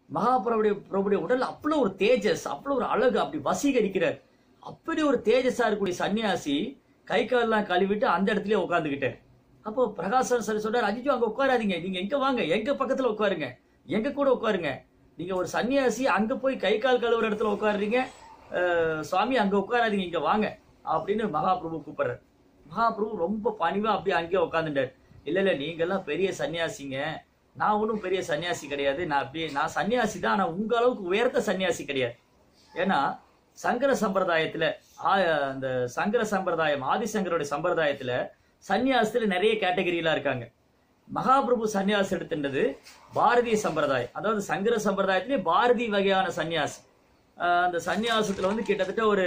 மகாபிரபுடைய பிரபுடைய உடல் அவ்வளோ ஒரு தேஜஸ் அவ்வளோ ஒரு அழகு அப்படி வசீகரிக்கிறார் அப்படி ஒரு தேஜஸா இருக்கக்கூடிய சன்னியாசி கை காலெல்லாம் கழுவிட்டு அந்த இடத்துலயே உட்காந்துக்கிட்டார் அப்போ பிரகாசன் சார் சொல்றாரு அஜிஜோ அங்க உட்காராதீங்க நீங்க எங்க வாங்க எங்க பக்கத்துல உட்காருங்க எங்க கூட உட்காருங்க நீங்க ஒரு சன்னியாசி அங்க போய் கை கால் கழுவுற இடத்துல உட்காருறீங்க அஹ், சுவாமி அங்க உட்காராதீங்க இங்க வாங்க அப்படின்னு மகாபிரபு கூப்பிடுறாரு மகாபிரபு ரொம்ப பணிவா அப்படியே அங்கேயே உட்காந்துட்டார் இல்ல இல்ல நீங்க எல்லாம் பெரிய சன்னியாசிங்க நான் ஒன்றும் பெரிய சன்னியாசி கிடையாது நான் அப்படியே நான் சன்னியாசி தான் ஆனா உங்க அளவுக்கு உயர்ந்த சன்னியாசி கிடையாது ஏன்னா சங்கர சம்பிரதாயத்துல ஆ- அந்த சங்கர சம்பிரதாயம் ஆதிசங்கருடைய சம்பிரதாயத்துல சன்னியாசத்துல நிறைய கேட்டகரியெல்லாம் இருக்காங்க மகாபிரபு சன்னியாசம் எடுத்துட்டது பாரதிய சம்பிரதாயம் அதாவது சங்கர சம்பிரதாயத்திலே பாரதி வகையான சன்னியாசி ஆஹ் அந்த சன்னியாசத்துல வந்து கிட்டத்தட்ட ஒரு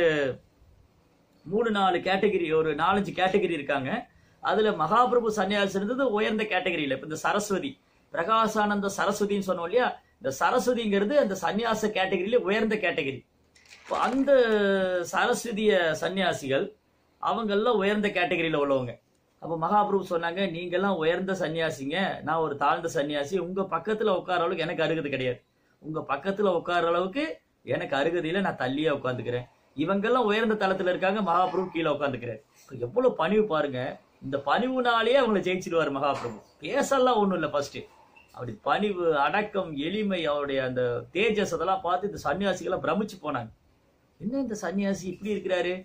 மூணு நாலு கேட்டகரி ஒரு நாலஞ்சு கேட்டகரி இருக்காங்க அதுல மகாபிரபு சன்னியாசி இருந்தது உயர்ந்த கேட்டகரியில இப்ப இந்த சரஸ்வதி பிரகாசானந்த சரஸ்வதின்னு சொன்னோம் இல்லையா இந்த சரஸ்வதிங்கிறது அந்த சன்னியாச கேட்டகரியில உயர்ந்த கேட்டகரி இப்போ அந்த சரஸ்வதிய சன்னியாசிகள் அவங்கெல்லாம் உயர்ந்த கேட்டகரியில உள்ளவங்க அப்போ மகாபிரபு சொன்னாங்க நீங்கெல்லாம் உயர்ந்த சன்னியாசிங்க நான் ஒரு தாழ்ந்த சன்னியாசி உங்க பக்கத்துல உட்கார அளவுக்கு எனக்கு அருகது கிடையாது உங்க பக்கத்துல உட்கார அளவுக்கு எனக்கு அருகதையில நான் தள்ளியே உட்காந்துக்கிறேன் இவங்கெல்லாம் உயர்ந்த தளத்துல இருக்காங்க மகாபிரபு கீழே உட்காந்துக்கிறேன் இப்போ எவ்வளவு பணிவு பாருங்க இந்த பணிவுனாலேயே அவங்கள ஜெயிச்சிடுவார் மகாபிரபு பேசலாம் ஒண்ணும் இல்லை ஃபர்ஸ்ட் அப்படி பணிவு அடக்கம் எளிமை அவருடைய அந்த தேஜஸ் அதெல்லாம் பார்த்து இந்த சன்னியாசிகளை பிரமிச்சு போனாங்க என்ன இந்த சன்னியாசி இப்படி இருக்கிறாரு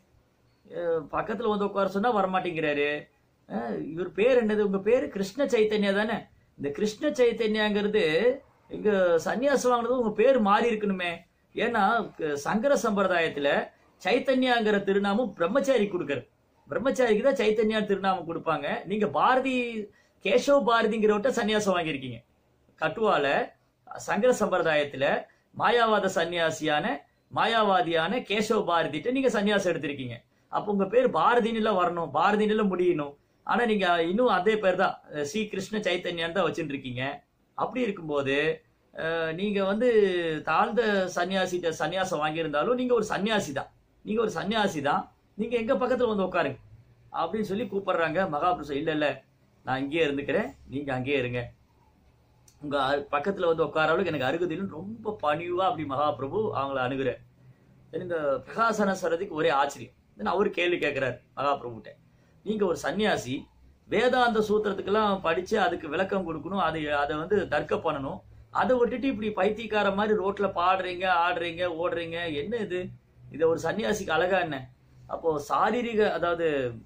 அஹ் பக்கத்துல வந்து உட்கார சொன்னா வரமாட்டேங்கிறாரு அஹ் இவர் பேர் என்னது உங்க பேரு கிருஷ்ண சைத்தன்யா தானே இந்த கிருஷ்ண சைத்தன்யாங்கிறது இங்க சன்னியாசம் வாங்கினது உங்க பேர் மாறி இருக்கணுமே ஏன்னா க- சங்கர சம்பிரதாயத்துல சைத்தன்யாங்கிற திருநாமம் பிரம்மச்சாரி கொடுக்கறது பிரம்மச்சாரிக்கு தான் சைத்தன்யா திருநாமம் கொடுப்பாங்க நீங்க பாரதி கேசவ பாரதிங்கிறவட்ட சன்னியாசம் வாங்கியிருக்கீங்க கட்டுவால சங்கர சம்பிரதாயத்துல மாயாவாத சன்னியாசியான மாயாவாதியான கேசவ பாரதிட்ட நீங்க சன்னியாசம் எடுத்திருக்கீங்க அப்போ உங்க பேர் பாரதினில வரணும் பாரதினில முடியணும் ஆனா நீங்க இன்னும் அதே பேர் தான் அஹ் ஸ்ரீ கிருஷ்ண சைத்தன்யான் தான் வச்சுட்டு இருக்கீங்க அப்படி இருக்கும்போது அஹ், நீங்க வந்து தாழ்ந்த சன்னியாசிட்ட சன்னியாசம் வாங்கியிருந்தாலும் நீங்க ஒரு சன்னியாசி தான் நீங்க ஒரு சன்னியாசி தான் நீங்க எங்க பக்கத்துல வந்து உட்காருங்க அப்படின்னு சொல்லி கூப்பிடுறாங்க மகாபுருஷன் இல்ல இல்ல நான் இங்கேயே இருந்துக்கிறேன் நீங்க அங்கேயே இருங்க உங்க அ- பக்கத்துல வந்து உட்கார அளவுக்கு எனக்கு அருகதிலும் ரொம்ப பணிவா அப்படி மகாபிரபு அவங்கள அணுகுறார் Then இந்த பிரகாசன சரதிக்கு ஒரே ஆச்சரியம் Then அவர் கேள்வி கேட்கிறார் மகாபிரபுட்ட நீங்க ஒரு சன்னியாசி வேதாந்த சூத்திரத்துக்கெல்லாம் படிச்சு அதுக்கு விளக்கம் கொடுக்கணும் அதை அதை வந்து தர்க்க பண்ணணும் அதை விட்டுட்டு இப்படி பைத்தியக்கார மாதிரி ரோட்ல பாடுறீங்க ஆடுறீங்க ஓடுறீங்க என்ன இது இது ஒரு சன்னியாசிக்கு அழகா என்ன அப்போ சாரீரிக அதாவது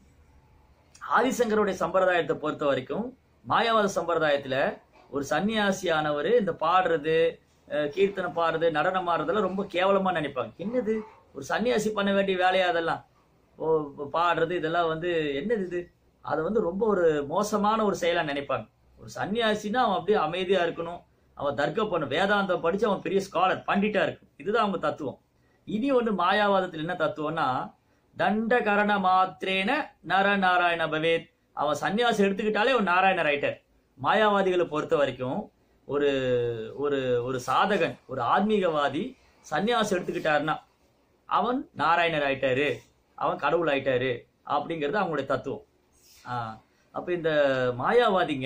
ஆதிசங்கருடைய சம்பிரதாயத்தை பொறுத்த வரைக்கும் மாயாவாத சம்பிரதாயத்துல ஒரு சன்னியாசியானவர் இந்த பாடுறது அஹ், கீர்த்தனம் பாடுறது நடனம் ஆடுறதெல்லாம் ரொம்ப கேவலமா நினைப்பாங்க என்னது ஒரு சன்னியாசி பண்ண வேண்டிய வேலையா அதெல்லாம் ஓ இப்ப பாடுறது இதெல்லாம் வந்து என்னது இது அதை வந்து ரொம்ப ஒரு மோசமான ஒரு செயலா நினைப்பாங்க ஒரு சன்னியாசினா அவன் அப்படியே அமைதியா இருக்கணும் அவன் தர்க்கம் பண்ணும் வேதாந்தம் படிச்சு அவன் பெரிய ஸ்காலர் பண்டிட்டா இருக்கும் இதுதான் அவங்க தத்துவம் இனி ஒண்ணு மாயாவாதத்துல என்ன தத்துவம்னா தண்ட கரண மாத்திரேன நர நாராயண பவேத் அவன் சன்னியாசம் எடுத்துக்கிட்டாலே ஒரு நாராயணர் ஆயிட்டார் மாயாவாதிகளை பொறுத்த வரைக்கும் ஒரு ஒரு ஒரு சாதகன் ஒரு ஆன்மீகவாதி சன்னியாசம் எடுத்துக்கிட்டாருன்னா அவன் நாராயணர் ஆயிட்டாரு அவன் கடவுள் ஆயிட்டாரு அப்படிங்கிறது அவங்களுடைய தத்துவம் ஆஹ் அப்ப இந்த மாயாவாதிங்க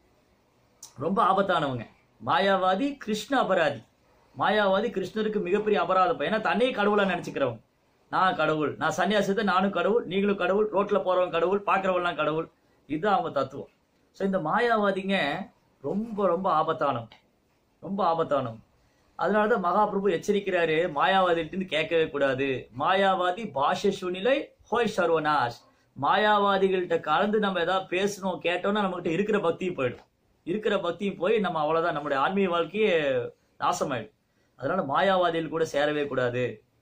ரொம்ப ஆபத்தானவங்க மாயாவாதி கிருஷ்ண அபராதி மாயாவாதி கிருஷ்ணருக்கு மிகப்பெரிய அபராதம் ஏன்னா தன்னையே கடவுளா நினைச்சுக்கிறவங்க நான் கடவுள் நான் சன்னியாசத்தை நானும் கடவுள் நீங்களும் கடவுள் ரோட்ல போறவன் கடவுள் பார்க்கறவன்லாம் கடவுள் இதுதான் அவங்க தத்துவம் ஸோ இந்த மாயாவாதிங்க ரொம்ப ரொம்ப ஆபத்தானவங்க ரொம்ப ஆபத்தானவங்க அதனாலதான் மகாபிரபு எச்சரிக்கிறாரு மாயாவாதிகிட்ட கேட்கவே கூடாது மாயாவாதி பாஷ சுனிலை ஹோய் சர்வநாஷ் மாயாவாதிகள்கிட்ட கலந்து நம்ம ஏதாவது பேசணும் கேட்டோம்னா நம்மகிட்ட இருக்கிற பக்தியும் போயிடும் இருக்கிற பக்தியும் போய் நம்ம அவ்வளவுதான் நம்முடைய ஆன்மீக வாழ்க்கையே நாசமாயிடும் அதனால மாயாவாதிகள் கூட சேரவே கூடாது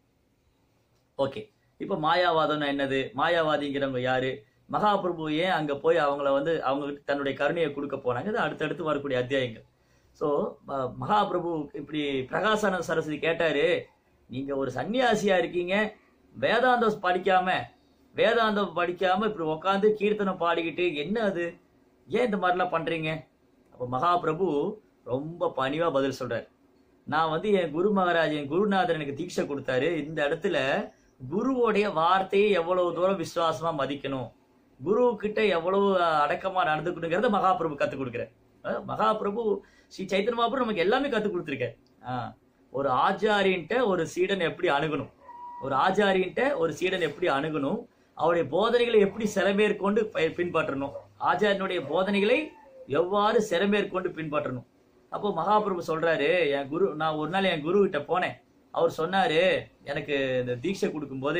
ஓகே இப்ப மாயாவாதம்னா என்னது மாயாவாதிங்கிறவங்க யாரு மகாபிரபு ஏன் அங்க போய் அவங்கள வந்து அவங்க தன்னுடைய கருணையை கொடுக்க போனாங்க இது அடுத்தடுத்து வரக்கூடிய அத்தியாயங்கள் ஸோ மகாபிரபு இப்படி பிரகாசானந்த சரஸ்வதி கேட்டாரு நீங்க ஒரு சன்னியாசியா இருக்கீங்க வேதாந்தம் படிக்காம வேதாந்தம் படிக்காம இப்படி உட்காந்து கீர்த்தனம் பாடிக்கிட்டு என்ன அது ஏன் இந்த மாதிரிலாம் பண்றீங்க அப்போ மகாபிரபு ரொம்ப பணிவா பதில் சொல்றாரு நான் வந்து என் குரு மகாராஜ் என் குருநாதர் எனக்கு தீட்சை கொடுத்தாரு இந்த இடத்துல குருவோடைய வார்த்தையை எவ்வளவு தூரம் விசுவாசமா மதிக்கணும் குரு கிட்ட எவ்வளவு அடக்கமா நடந்துக்கணுங்கிறத மகாபிரபு கத்துக் கொடுக்குறார் அஹ் மகாபிரபு ஸ்ரீ சைத்தன்ய மகாபிரபு நமக்கு எல்லாமே கத்துக் கொடுத்துருக்காரு ஆ. ஒரு ஆச்சாரியன்ட்ட ஒரு சீடன் எப்படி அணுகணும் ஒரு ஆச்சாரியன்ட்ட ஒரு சீடன் எப்படி அணுகணும் அவருடைய போதனைகளை எப்படி சிறமேற்கொண்டு ப- பின்பற்றணும் ஆச்சாரியனுடைய போதனைகளை எவ்வாறு சிறமேற்கொண்டு பின்பற்றணும் அப்போ மகாபிரபு சொல்றாரு என் குரு நான் ஒரு நாள் என் குரு கிட்ட போனேன் அவர் சொன்னாரு எனக்கு இந்த தீட்சை கொடுக்கும்போது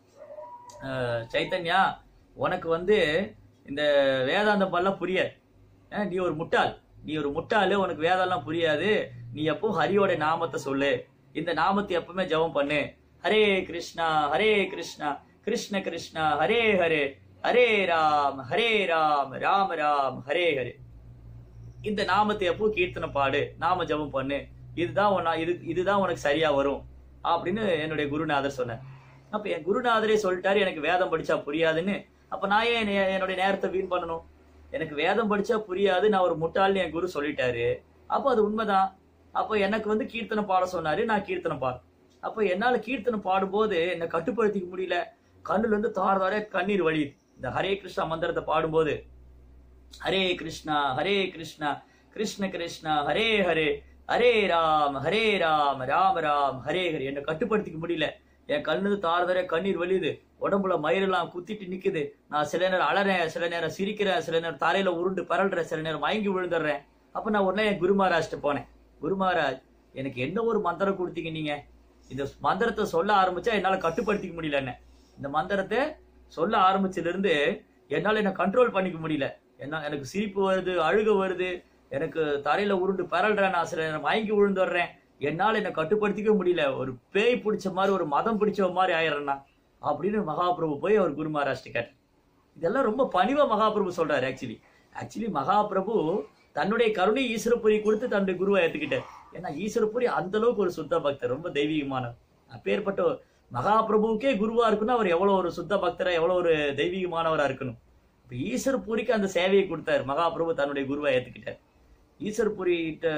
அஹ், சைத்தன்யா உனக்கு வந்து இந்த வேதாந்தம் எல்லாம் புரியாது அஹ், நீ ஒரு முட்டாள் நீ ஒரு முட்டாளு உனக்கு வேதம்லாம் புரியாது நீ எப்பவும் ஹரியோட நாமத்தை சொல்லு இந்த நாமத்தை எப்பவுமே ஜெபம் பண்ணு ஹரே கிருஷ்ணா ஹரே கிருஷ்ணா கிருஷ்ண கிருஷ்ணா ஹரே ஹரே ஹரே ராம் ஹரே ராம் ராம ராம் ஹரே ஹரே இந்த நாமத்தை எப்போ கீர்த்தனை பாடு நாம ஜெபம் பண்ணு இதுதான் உன்னா இது இதுதான் உனக்கு சரியா வரும் அப்படின்னு என்னுடைய குருநாதர் சொன்னார் அப்ப என் குருநாதரே சொல்லிட்டாரு எனக்கு வேதம் படிச்சா புரியாதுன்னு அப்ப நான் ஏன் என் என்னுடைய நேரத்தை வீண் பண்ணணும் எனக்கு வேதம் படிச்சா புரியாது நான் ஒரு முட்டாள்னு என் குரு சொல்லிட்டாரு அப்போ அது உண்மைதான் அப்போ எனக்கு வந்து கீர்த்தனை பாட சொன்னாரு நான் கீர்த்தனை பாடு அப்போ என்னால கீர்த்தனை பாடும்போது என்னை கட்டுப்படுத்திக்க முடியல கண்ணுல இருந்து தார தார கண்ணீர் வழியுது இந்த ஹரே கிருஷ்ணா மந்திரத்தை பாடும்போது ஹரே கிருஷ்ணா ஹரே கிருஷ்ணா கிருஷ்ண கிருஷ்ணா ஹரே ஹரே ஹரே ராம் ஹரே ராம் ராம ராம் ஹரே ஹரே என்னை கட்டுப்படுத்திக்க முடியல என் கண்ணு தாரதர கண்ணீர் வலியுது உடம்புல மயிரெல்லாம் குத்திட்டு நிக்குது நான் சில நேரம் அழறேன் சில நேரம் சிரிக்கிறேன் சில நேரம் தரையில உருண்டு பரல்றேன் சில நேரம் மயங்கி விழுந்துடுறேன் அப்ப நான் உடனே என் குரு மகாராஜ்ட்ட போனேன் குரு மகாராஜ் எனக்கு என்ன ஒரு மந்திரம் கொடுத்தீங்க நீங்க இந்த மந்திரத்தை சொல்ல ஆரம்பிச்சா என்னால கட்டுப்படுத்திக்க முடியல என்ன இந்த மந்திரத்தை சொல்ல ஆரம்பிச்சதுல இருந்து என்னால என்ன கண்ட்ரோல் பண்ணிக்க முடியல என்ன எனக்கு சிரிப்பு வருது அழுக வருது எனக்கு தரையில உருண்டு பரல்றேன் நான் சில நேரம் மயங்கி விழுந்துடுறேன் என்னால என்ன கட்டுப்படுத்திக்க முடியல ஒரு பேய் பிடிச்ச மாதிரி ஒரு மதம் பிடிச்ச மாதிரி ஆயிடுறேன்னா அப்படின்னு மகாபிரபு போய் அவர் குரு மகாராஷ்டிர கேட்டார் இதெல்லாம் ரொம்ப பணிவா மகாபிரபு சொல்றாரு ஆக்சுவலி ஆக்சுவலி மகாபிரபு தன்னுடைய கருணை ஈஸ்வரபுரி கொடுத்து தன்னுடைய குருவை ஏத்துக்கிட்டார் ஏன்னா ஈஸ்வரபுரி அந்த அளவுக்கு ஒரு சுத்த பக்தர் ரொம்ப தெய்வீகமானவர் அப்பேற்பட்ட மகாபிரபுவுக்கே குருவா இருக்குன்னா அவர் எவ்வளவு ஒரு சுத்த பக்தரா எவ்வளவு ஒரு தெய்வீகமானவரா இருக்கணும் இப்ப ஈஸ்வரபுரிக்கு அந்த சேவையை கொடுத்தார் மகாபிரபு தன்னுடைய குருவை ஏத்துக்கிட்டார் ஈஸ்வரபுரி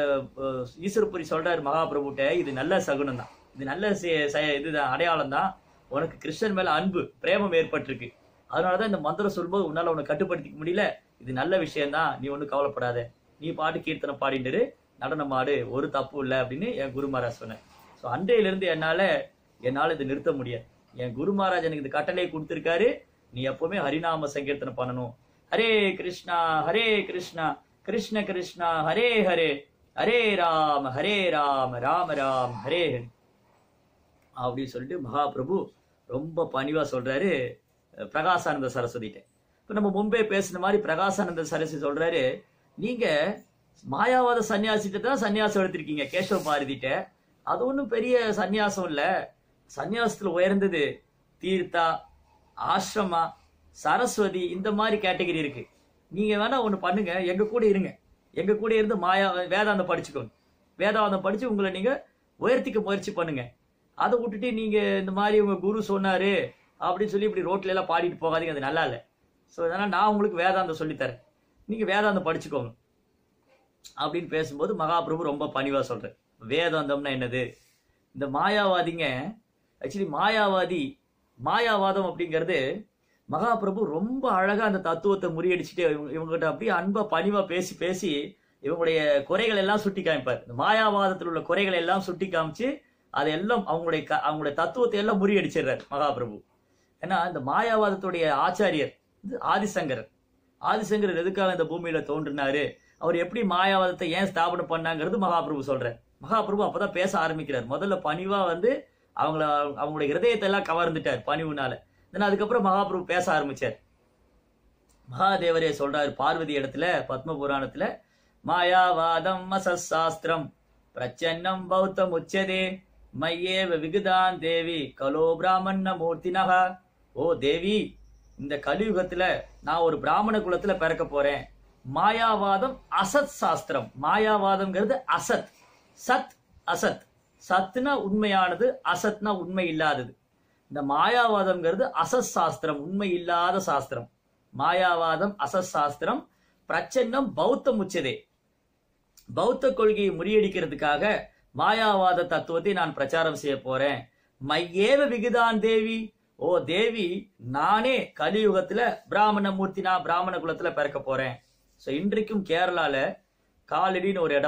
ஈஸ்வரபுரி சொல்றாரு மகாபிரபுட்ட இது நல்ல சகுனம் தான் இது நல்ல செ- செ- இதுதான் அடையாளம் தான் உனக்கு கிருஷ்ணன் மேல அன்பு பிரேமம் ஏற்பட்டிருக்கு அதனாலதான் இந்த மந்திரம் சொல்லும்போது உன்னால உன்னை கட்டுப்படுத்திக்க முடியல இது நல்ல விஷயம்தான் நீ ஒன்றும் கவலைப்படாத நீ பாட்டு கீர்த்தனை பாடிட்டு நடனம் ஆடு ஒரு தப்பு இல்லை அப்படின்னு என் குரு மகாராஜ் சொன்னேன் ஸோ அன்றையிலிருந்து என்னால என்னால இதை நிறுத்த முடியாது என் குரு மகாராஜ் எனக்கு இந்த கட்டளையை கொடுத்திருக்காரு நீ எப்பவுமே ஹரிநாம சங்கீர்த்தனை பண்ணணும் ஹரே கிருஷ்ணா ஹரே கிருஷ்ணா கிருஷ்ண கிருஷ்ணா ஹரே ஹரே ஹரே ராம் ஹரே ராம் ராம ராம் ஹரே ஹரே அப்படின்னு சொல்லிட்டு மகாபிரபு ரொம்ப பணிவா சொல்றாரு அஹ், பிரகாசானந்த சரஸ்வதிட்ட இப்ப நம்ம முன்பே பேசின மாதிரி பிரகாசானந்த சரஸ்வதி சொல்றாரு நீங்க மாயாவாத சன்னியாசிட்ட தான் சன்னியாசம் எடுத்திருக்கீங்க கேசவ பாரதிட்ட அது ஒண்ணும் பெரிய சன்னியாசம் இல்ல சன்னியாசத்துல உயர்ந்தது தீர்த்தா ஆசிரமா சரஸ்வதி இந்த மாதிரி கேட்டகரி இருக்கு நீங்க வேணா ஒண்ணு பண்ணுங்க எங்க கூட இருங்க எங்க கூட இருந்து மாயா வேதாந்தம் படிச்சுக்கோங்க வேதாந்தம் படிச்சு உங்களை நீங்க உயர்த்திக்க முயற்சி பண்ணுங்க அதை விட்டுட்டு நீங்க இந்த மாதிரி உங்க குரு சொன்னாரு அப்படின்னு சொல்லி இப்படி ரோட்ல எல்லாம் பாடிட்டு போகாதீங்க அது நல்லா இல்லை ஸோ அதனால நான் உங்களுக்கு வேதாந்தம் சொல்லித்தரேன் நீங்க வேதாந்தம் படிச்சுக்கோங்க அப்படின்னு பேசும்போது மகாபிரபு ரொம்ப பணிவா சொல்றேன் வேதாந்தம்னா என்னது இந்த மாயாவாதிங்க ஆக்சுவலி மாயாவாதி மாயாவாதம் அப்படிங்கிறது மகாபிரபு ரொம்ப அழகா அந்த தத்துவத்தை முறியடிச்சுட்டு இவங்க இவங்ககிட்ட அப்படியே அன்பா பணிவா பேசி பேசி இவங்களுடைய குறைகள் எல்லாம் சுட்டி காமிப்பார் இந்த மாயாவாதத்தில் உள்ள குறைகளை எல்லாம் சுட்டி காமிச்சு அதெல்லாம் அவங்களுடைய க- அவங்களுடைய தத்துவத்தை எல்லாம் முறியடிச்சிடுறாரு மகாபிரபு ஏன்னா இந்த மாயாவாதத்துடைய ஆச்சாரியர் இது ஆதிசங்கரர் ஆதிசங்கரர் எதுக்காக இந்த பூமியில தோன்றினாரு அவர் எப்படி மாயாவாதத்தை ஏன் ஸ்தாபனம் பண்ணாங்கிறது மகாபிரபு சொல்றார் மகாபிரபு அப்பதான் பேச ஆரம்பிக்கிறார் முதல்ல பணிவா வந்து அவங்கள அவங்களுடைய இருதயத்தை எல்லாம் கவர்ந்துட்டார் பணிவுனால தென் அதுக்கப்புறம் மகாபிரபு பேச ஆரம்பிச்சார் மகாதேவரே சொல்றாரு பார்வதி இடத்துல பத்ம புராணத்துல மாயாவாதம் அசசாஸ்திரம் பிரச்சன்னம் பௌத்தம் உச்சதே மையேவ விகுதான் தேவி கலோ பிராமண மூர்த்தினக ஓ தேவி இந்த கலியுகத்துல நான் ஒரு பிராமண குலத்துல பிறக்க போறேன் மாயாவாதம் அசத் சாஸ்திரம் மாயாவாதம்ங்கிறது அசத் சத் அசத் சத்னா உண்மையானது அசத்னா உண்மை இல்லாதது இந்த மாயாவாதம்ங்கிறது அசத் சாஸ்திரம் உண்மை இல்லாத சாஸ்திரம் மாயாவாதம் அசத் சாஸ்திரம் பிரச்சன்னம் பௌத்தம் உச்சதே பௌத்த கொள்கையை முறியடிக்கிறதுக்காக மாயாவாத தத்துவத்தை நான் பிரச்சாரம் செய்ய போறேன் மையேவ விகுதான் தேவி ஓ தேவி நானே கலியுகத்துல பிராமண மூர்த்தினா பிராமண குலத்துல பிறக்க போறேன் ஸோ இன்றைக்கும் கேரளால காலடின்னு ஒரு இடம்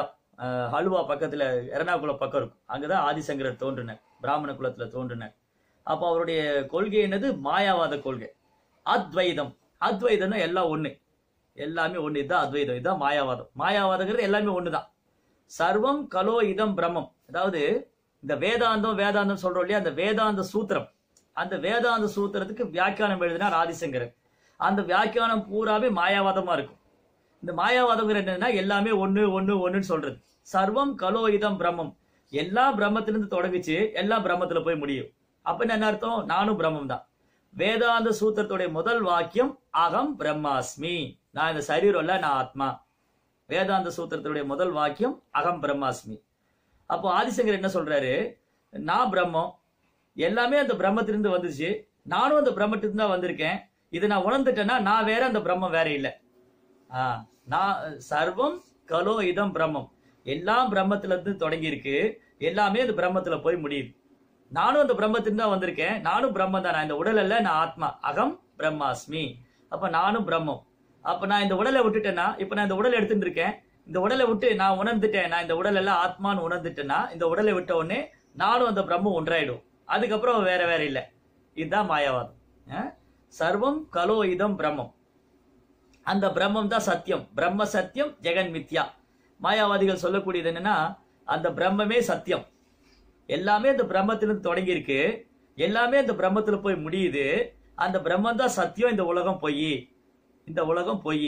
அஹ், ஹல்வா பக்கத்துல எர்ணாகுளம் பக்கம் இருக்கும் அங்கதான் ஆதிசங்கரர் தோன்றினார் பிராமண குலத்துல தோன்றினார் அப்போ அவருடைய கொள்கை என்னது மாயாவாத கொள்கை அத்வைதம் அத்வைதம்னா எல்லாம் ஒண்ணு எல்லாமே ஒண்ணு இதுதான் அத்வைதம் இதுதான் மாயாவாதம் மாயாவாதங்கிறது எல்லாமே ஒண்ணுதான் சர்வம் கலோ இதம் பிரம்மம் அதாவது இந்த வேதாந்தம் வேதாந்தம் சொல்றோம் இல்லையா அந்த வேதாந்த சூத்திரம் அந்த வேதாந்த சூத்திரத்துக்கு வியாக்கியானம் எழுதினார் ஆதிசங்கரர் அந்த வியாக்கியானம் பூராவே மாயாவாதமா இருக்கும் இந்த மாயாவாதம் என்னன்னா எல்லாமே ஒண்ணு ஒண்ணு ஒண்ணுன்னு சொல்றது சர்வம் கலோ இதம் பிரம்மம் எல்லா பிரம்மத்திலிருந்து தொடங்குச்சு எல்லா பிரம்மத்துல போய் முடியும் அப்ப என்ன அர்த்தம் நானும் பிரம்மம் தான் வேதாந்த சூத்திரத்துடைய முதல் வாக்கியம் அகம் பிரம்மாஸ்மி நான் இந்த சரீரம் இல்ல நான் ஆத்மா வேதாந்த சூத்திரத்துடைய முதல் வாக்கியம் அகம் பிரம்மாஸ்மி அப்போ ஆதிசங்கர் என்ன சொல்றாரு நான் பிரம்மம் எல்லாமே அந்த பிரம்மத்திலிருந்து வந்துச்சு நானும் அந்த பிரம்மத்திலிருந்து தான் வந்திருக்கேன் இதை நான் உணர்ந்துட்டேன்னா நான் வேற அந்த பிரம்மம் வேற இல்லை ஆ, நான் சர்வம் கலோ இதம் பிரம்மம் எல்லாம் பிரம்மத்துல இருந்து தொடங்கி இருக்கு எல்லாமே அந்த பிரம்மத்துல போய் முடியுது நானும் அந்த பிரம்மத்திலிருந்து தான் வந்திருக்கேன் நானும் பிரம்மம் தான் நான் இந்த உடல் அல்ல நான் ஆத்மா அகம் பிரம்மாஸ்மி அப்ப நானும் பிரம்மம் அப்ப நான் இந்த உடலை விட்டுட்டேன்னா இப்ப நான் இந்த உடலை எடுத்துட்டு இருக்கேன் இந்த உடலை விட்டு நான் உணர்ந்துட்டேன் நான் இந்த உடல் எல்லாம் ஆத்மான்னு உணர்ந்துட்டேன்னா இந்த உடலை விட்ட உடனே நானும் அந்த பிரம்மம் ஒன்றாயிடும் அதுக்கப்புறம் வேற வேற இல்லை இதுதான் மாயாவாதம் ஆ? சர்வம் கலோ இதம் பிரம்மம் அந்த பிரம்மம் தான் சத்தியம் பிரம்ம சத்தியம் ஜெகன் மித்யா மாயாவாதிகள் சொல்லக்கூடியது என்னன்னா அந்த பிரம்மமே சத்தியம் எல்லாமே அந்த பிரம்மத்திலிருந்து தொடங்கி இருக்கு எல்லாமே அந்த பிரம்மத்துல போய் முடியுது அந்த பிரம்மம் தான் சத்தியம் இந்த உலகம் பொய் இந்த உலகம் பொய்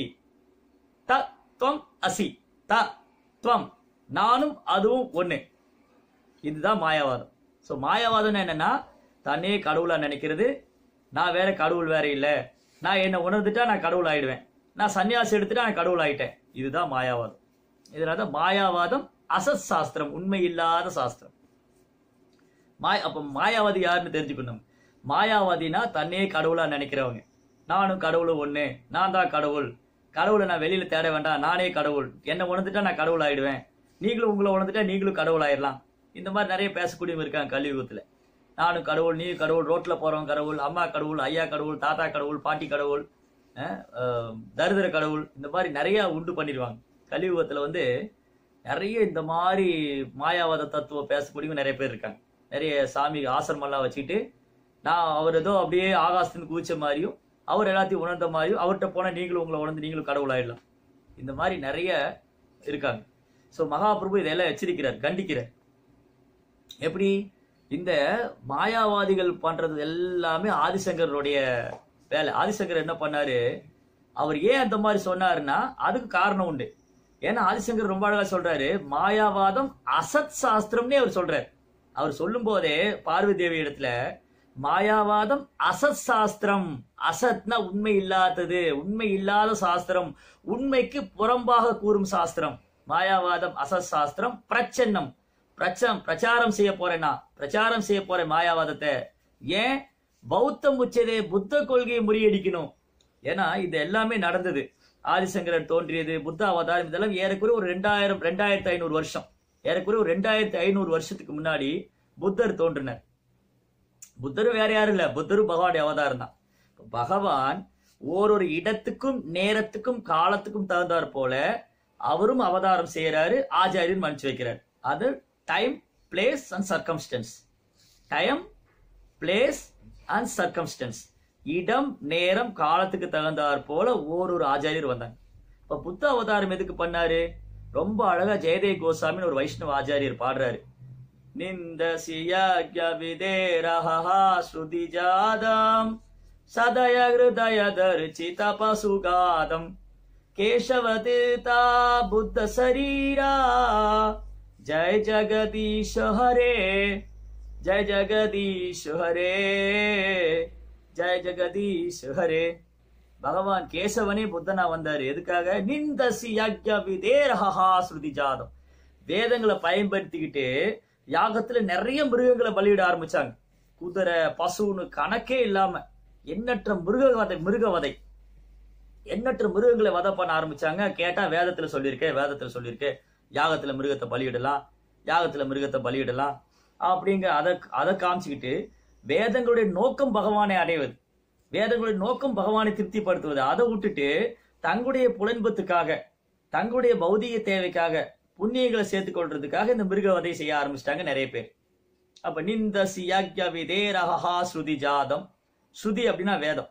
த துவம் அசி த துவம் நானும் அதுவும் ஒண்ணு இதுதான் மாயாவாதம் ஸோ மாயாவாதம் என்னன்னா தன்னே கடவுளா நினைக்கிறது நான் வேற கடவுள் வேற இல்ல நான் என்ன உணர்ந்துட்டா நான் கடவுள் ஆயிடுவேன் நான் சன்னியாசி எடுத்துட்டா நான் கடவுள் ஆயிட்டேன் இதுதான் மாயாவாதம் இதனால தான் மாயாவாதம் அசத் சாஸ்திரம் உண்மை இல்லாத சாஸ்திரம் மாய் அப்ப மாயாவாதி யாருன்னு தெரிஞ்சுக்கணும் மாயாவாதினா தன்னே கடவுளா நினைக்கிறவங்க நானும் கடவுளும் ஒண்ணு நான் தான் கடவுள் கடவுளை நான் வெளியில தேட வேண்டாம் நானே கடவுள் என்ன உணர்ந்துட்டா நான் கடவுள் ஆயிடுவேன் நீங்களும் உங்களை உணர்ந்துட்டா நீங்களும் கடவுள் ஆயிடலாம் இந்த மாதிரி நிறைய பேசக்கூடியவங்க இருக்காங்க கலியுகத்துல நானும் கடவுள் நீ கடவுள் ரோட்ல போறவன் கடவுள் அம்மா கடவுள் ஐயா கடவுள் தாத்தா கடவுள் பாட்டி கடவுள் அஹ், அஹ், தரித்திர கடவுள் இந்த மாதிரி நிறைய உண்டு பண்ணிடுவாங்க கலியுகத்துல வந்து நிறைய இந்த மாதிரி மாயாவாத தத்துவம் பேசக்கூடியவங்க நிறைய பேர் இருக்காங்க நிறைய சாமி ஆசிரமெல்லாம் வச்சுக்கிட்டு நான் அவர் ஏதோ அப்படியே ஆகாசத்துன்னு குதிச்ச மாதிரியும் அவர் எல்லாத்தையும் உணர்ந்த மாதிரியும் அவர்கிட்ட போனா நீங்களும் உங்களை உணர்ந்து நீங்களும் கடவுள் ஆயிடலாம் இந்த மாதிரி நிறைய இருக்காங்க ஸோ மகாபிரபு இதெல்லாம் எச்சரிக்கிறார் கண்டிக்கிறார் எப்படி இந்த மாயாவாதிகள் பண்றது எல்லாமே ஆதிசங்கருடைய வேலை ஆதிசங்கர் என்ன பண்ணாரு அவர் ஏன் அந்த மாதிரி சொன்னாருன்னா அதுக்கு காரணம் உண்டு ஏன்னா ஆதிசங்கர் ரொம்ப அழகா சொல்றாரு மாயாவாதம் அசத் சாஸ்திரம்னே அவர் சொல்றாரு அவர் சொல்லும் போதே பார்வதி தேவி இடத்துல மாயாவாதம் அசத் சாஸ்திரம் அசத்னா உண்மை இல்லாதது உண்மை இல்லாத சாஸ்திரம் உண்மைக்கு புறம்பாக கூறும் சாஸ்திரம் மாயாவாதம் அசத் சாஸ்திரம் பிரச்சன்னம் பிரச்சம் பிரச்சாரம் செய்ய போறேன்னா பிரச்சாரம் செய்ய போறேன் மாயாவாதத்தை ஏன் பௌத்தம் உச்சதே புத்த கொள்கையை முறியடிக்கணும் ஏன்னா இது எல்லாமே நடந்தது ஆதிசங்கரர் தோன்றியது புத்த அவதாரம் இதெல்லாம் ஏறக்குறைய ஒரு ரெண்டாயிரம் ரெண்டாயிரத்தி ஐநூறு வருஷம் ஏறக்குறைய ஒரு ரெண்டாயிரத்தி ஐநூறு வருஷத்துக்கு முன்னாடி புத்தர் தோன்றினார் புத்தரும் வேற யாரும் இல்ல புத்தரும் பகவானுடைய அவதாரம் தான் இப்ப பகவான் ஓரொரு இடத்துக்கும் நேரத்துக்கும் காலத்துக்கும் தகுந்தாற் போல அவரும் அவதாரம் செய்யறாரு ஆச்சாரியன் மன்னிச்சு வைக்கிறார் அது time place and circumstances time place and circumstances இடம் நேரம் காலத்துக்கு தகுந்தாற் போல ஓரொரு ஆச்சாரியர் வந்தாங்க இப்ப புத்த அவதாரம் எதுக்கு பண்ணாரு ரொம்ப அழகா ஜெயதேவ் கோசாமின்னு ஒரு வைஷ்ணவ ஆச்சாரியர் பாடுறாரு நிந்தசிய விதேரஹா ஸ்ருதி ஜாதம் சதய ஹிருதய தரிச்சித பசுகாதம் கேசவதீதா புத்த சரீரா ஜெய ஜகதீஷ ஹரே ஜெய ஜகதீஷ் ஹரே ஜெய ஜெகதீஷ் ஹரே பகவான் கேசவனே புத்தனா வந்தாரு எதுக்காக நிந்தசி யக்ய விதேரஹா ஸ்ருதி ஜாதம் வேதங்களை பயன்படுத்திக்கிட்டு யாகத்துல நிறைய மிருகங்களை பலியிட ஆரம்பிச்சாங்க குதிரை பசுன்னு கணக்கே இல்லாம எண்ணற்ற மிருக வதை மிருக வதை எண்ணற்ற மிருகங்களை வதை பண்ண ஆரம்பிச்சாங்க கேட்டா வேதத்துல சொல்லியிருக்கே வேதத்துல சொல்லியிருக்கே யாகத்துல மிருகத்தை பலியிடலாம் யாகத்துல மிருகத்தை பலியிடலாம் அப்படிங்கிற அதை அதை காமிச்சுக்கிட்டு வேதங்களுடைய நோக்கம் பகவானை அடைவது வேதங்களுடைய நோக்கம் பகவானை திருப்திப்படுத்துவது அதை விட்டுட்டு தங்களுடைய புலன்பத்துக்காக தங்களுடைய பௌதிக தேவைக்காக புண்ணியங்களை சேர்த்துக் கொள்றதுக்காக இந்த மிருகவதை செய்ய ஆரம்பிச்சிட்டாங்க நிறைய பேர் அப்ப நிந்தசி யக்ய விதேரஹா ஸ்ருதி ஜாதம் ஸ்ருதி அப்படின்னா வேதம்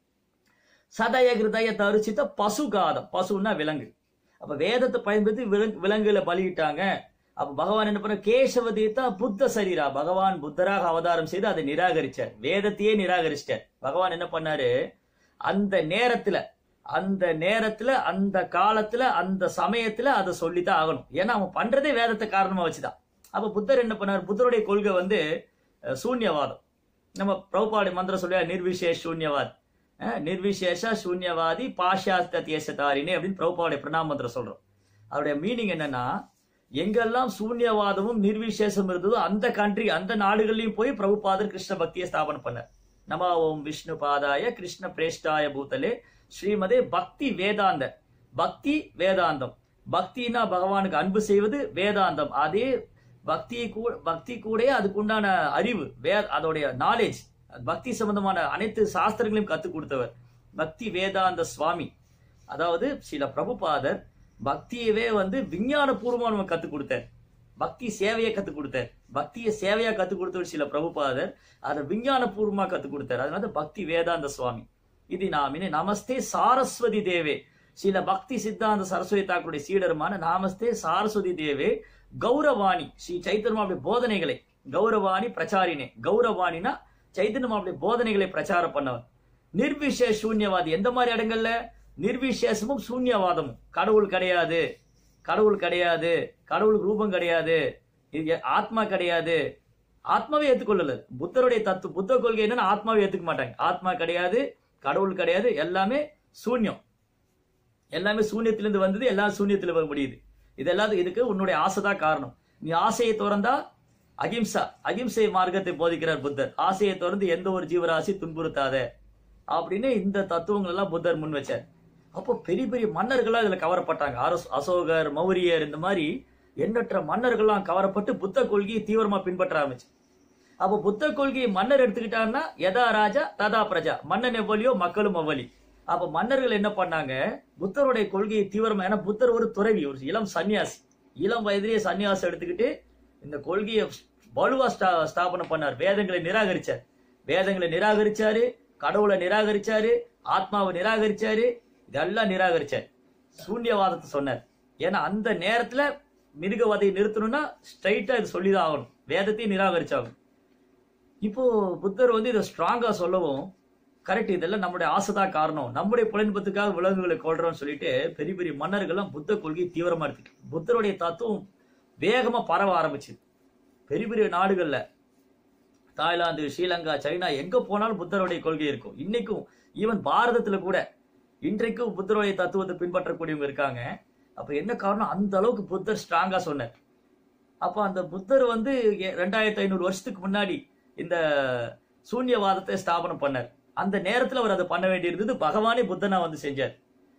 சதய கிருதய தரிசித்த பசுகாதம் பசுன்னா விலங்கு அப்ப வேதத்தை பயன்படுத்தி விலங்கு விலங்குகளை பலியிட்டாங்க அப்ப பகவான் என்ன பண்ண கேசவ தீர்த்தா புத்த சரீரா பகவான் புத்தராக அவதாரம் செய்து அதை நிராகரிச்சார் வேதத்தையே நிராகரிச்சிட்டார் பகவான் என்ன பண்ணாரு அந்த நேரத்துல அந்த நேரத்துல அந்த காலத்துல அந்த சமயத்துல அதை சொல்லித்தான் ஆகணும் ஏன்னா அவன் பண்றதே வேதத்தை காரணமா வச்சுதான் அப்ப புத்தர் என்ன பண்ணார் புத்தருடைய கொள்கை வந்து அஹ், சூன்யவாதம் நம்ம பிரபுபாடி மந்திரம் சொல்லுவா நிர்விசேஷ் சூன்யவாத் அஹ், நிர்விசேஷ சூன்யவாதி பாஷாஸ்த தேசத்தாரினி அப்படின்னு பிரபுபாவுடைய பிரணாம மந்திரம் சொல்றோம் அவருடைய மீனிங் என்னன்னா எங்கெல்லாம் சூன்யவாதமும் நிர்விசேஷம் இருந்ததோ அந்த கண்ட்ரி அந்த நாடுகள்லயும் போய் பிரபுபாதர் கிருஷ்ண பக்தியை ஸ்தாபனம் பண்ணார் நம ஓம் விஷ்ணு பாதாய கிருஷ்ண பிரேஷ்டாய பூதலே ஸ்ரீமதே பக்தி வேதாந்த பக்தி வேதாந்தம் பக்தினா பகவானுக்கு அன்பு செய்வது வேதாந்தம் அதே பக்தியை கூட பக்தி கூட அதுக்குண்டான அறிவு வே அதோடைய நாலேஜ் பக்தி சம்பந்தமான அனைத்து சாஸ்திரங்களையும் கத்துக் கொடுத்தவர் பக்தி வேதாந்த சுவாமி அதாவது சில பிரபுபாதர் பக்தியவே வந்து விஞ்ஞான பூர்வமா நம்ம கத்துக் கொடுத்தார் பக்தி சேவையை கத்துக் கொடுத்தார் பக்தியை சேவையா கத்துக் கொடுத்தவர் சில பிரபுபாதர் அதை விஞ்ஞான பூர்வமா கத்துக் கொடுத்தார் அதனால பக்தி வேதாந்த சுவாமி இது நாமினே நமஸ்தே சாரஸ்வதி தேவே சில பக்தி சித்தாந்த சரஸ்வதி தாக்குடைய சீடருமான நாமஸ்தே சாரஸ்வதி தேவே கௌரவாணி ஸ்ரீ சைத்தன்மாவுடைய போதனைகளை கௌரவாணி பிரச்சாரினே கௌரவாணினா சைத்தன்மாவுடைய போதனைகளை பிரச்சாரம் பண்ணவர் நிர்விசேஷ சூன்யவாதி எந்த மாதிரி இடங்கள்ல நிர்விசேஷமும் சூன்யவாதமும் கடவுள் கிடையாது கடவுள் கிடையாது கடவுளுக்கு ரூபம் கிடையாது இது ஆத்மா கிடையாது ஆத்மாவே ஏத்துக்கொள்ளல புத்தருடைய தத்து புத்த கொள்கை என்னன்னா ஆத்மாவை ஏத்துக்க மாட்டாங்க ஆத்மா கிடையாது கடவுள் கிடையாது எல்லாமே சூன்யம் எல்லாமே சூன்யத்திலிருந்து வந்தது எல்லாம் சூன்யத்துல வர முடியுது இதெல்லாம் இதுக்கு உன்னுடைய ஆசைதான் காரணம் நீ ஆசையை திறந்தா அகிம்சா அகிம்சை மார்க்கத்தை போதிக்கிறார் புத்தர் ஆசையை திறந்து எந்த ஒரு ஜீவராசி துன்புறுத்தாத அப்படின்னு இந்த தத்துவங்கள் எல்லாம் புத்தர் முன் வச்சார் அப்போ பெரிய பெரிய மன்னர்கள்லாம் இதுல கவரப்பட்டாங்க அரச அசோகர் மௌரியர் இந்த மாதிரி எண்ணற்ற மன்னர்கள்லாம் கவரப்பட்டு புத்த கொள்கையை தீவிரமா பின்பற்ற ஆரம்பிச்சு அப்போ புத்த கொள்கையை மன்னர் எடுத்துக்கிட்டான்னா எதா ராஜா ததா பிரஜா மன்னன் எவ்வளியோ மக்களும் அவ்வளி அப்ப மன்னர்கள் என்ன பண்ணாங்க புத்தருடைய கொள்கையை தீவிரமா ஏன்னா புத்தர் ஒரு துறவி ஒரு இளம் சன்னியாசி இளம் வயதிலேயே சன்னியாசம் எடுத்துக்கிட்டு இந்த கொள்கையை வலுவா ஸ்தா ஸ்தாபனம் பண்ணார் வேதங்களை நிராகரிச்சார் வேதங்களை நிராகரிச்சாரு கடவுளை நிராகரிச்சாரு ஆத்மாவை நிராகரிச்சாரு இதெல்லாம் நிராகரிச்சார் சூன்யவாதத்தை சொன்னார் ஏன்னா அந்த நேரத்துல மிருகவதையை நிறுத்தணும்னா ஸ்ட்ரைட்டா இது சொல்லிதான் ஆகணும் வேதத்தையும் நிராகரிச்சாகணும் இப்போ புத்தர் வந்து இதை ஸ்ட்ராங்கா சொல்லவும் கரெக்ட் இதெல்லாம் நம்முடைய ஆசைதான் காரணம் நம்முடைய புலன்பத்துக்காக விலங்குகளை கொள்றோம்னு சொல்லிட்டு பெரிய பெரிய மன்னர்கள்லாம் புத்த கொள்கை தீவிரமா எடுத்துட்டு புத்தருடைய தத்துவம் வேகமா பரவ ஆரம்பிச்சுது பெரிய பெரிய நாடுகள்ல தாய்லாந்து ஸ்ரீலங்கா சைனா எங்க போனாலும் புத்தருடைய கொள்கை இருக்கும் இன்னைக்கும் ஈவன் பாரதத்துல கூட இன்றைக்கும் புத்தருடைய தத்துவத்தை பின்பற்றக்கூடியவங்க இருக்காங்க அப்ப என்ன காரணம் அந்த அளவுக்கு புத்தர் ஸ்ட்ராங்கா சொன்னார் அப்ப அந்த புத்தர் வந்து எ- ரெண்டாயிரத்தி ஐநூறு வருஷத்துக்கு முன்னாடி இந்த சூன்யவாதத்தை ஸ்தாபனம் பண்ணார் அந்த நேரத்துல அவர் அதை பண்ண வேண்டியிருந்தது பகவானே புத்தனா வந்து செஞ்சார்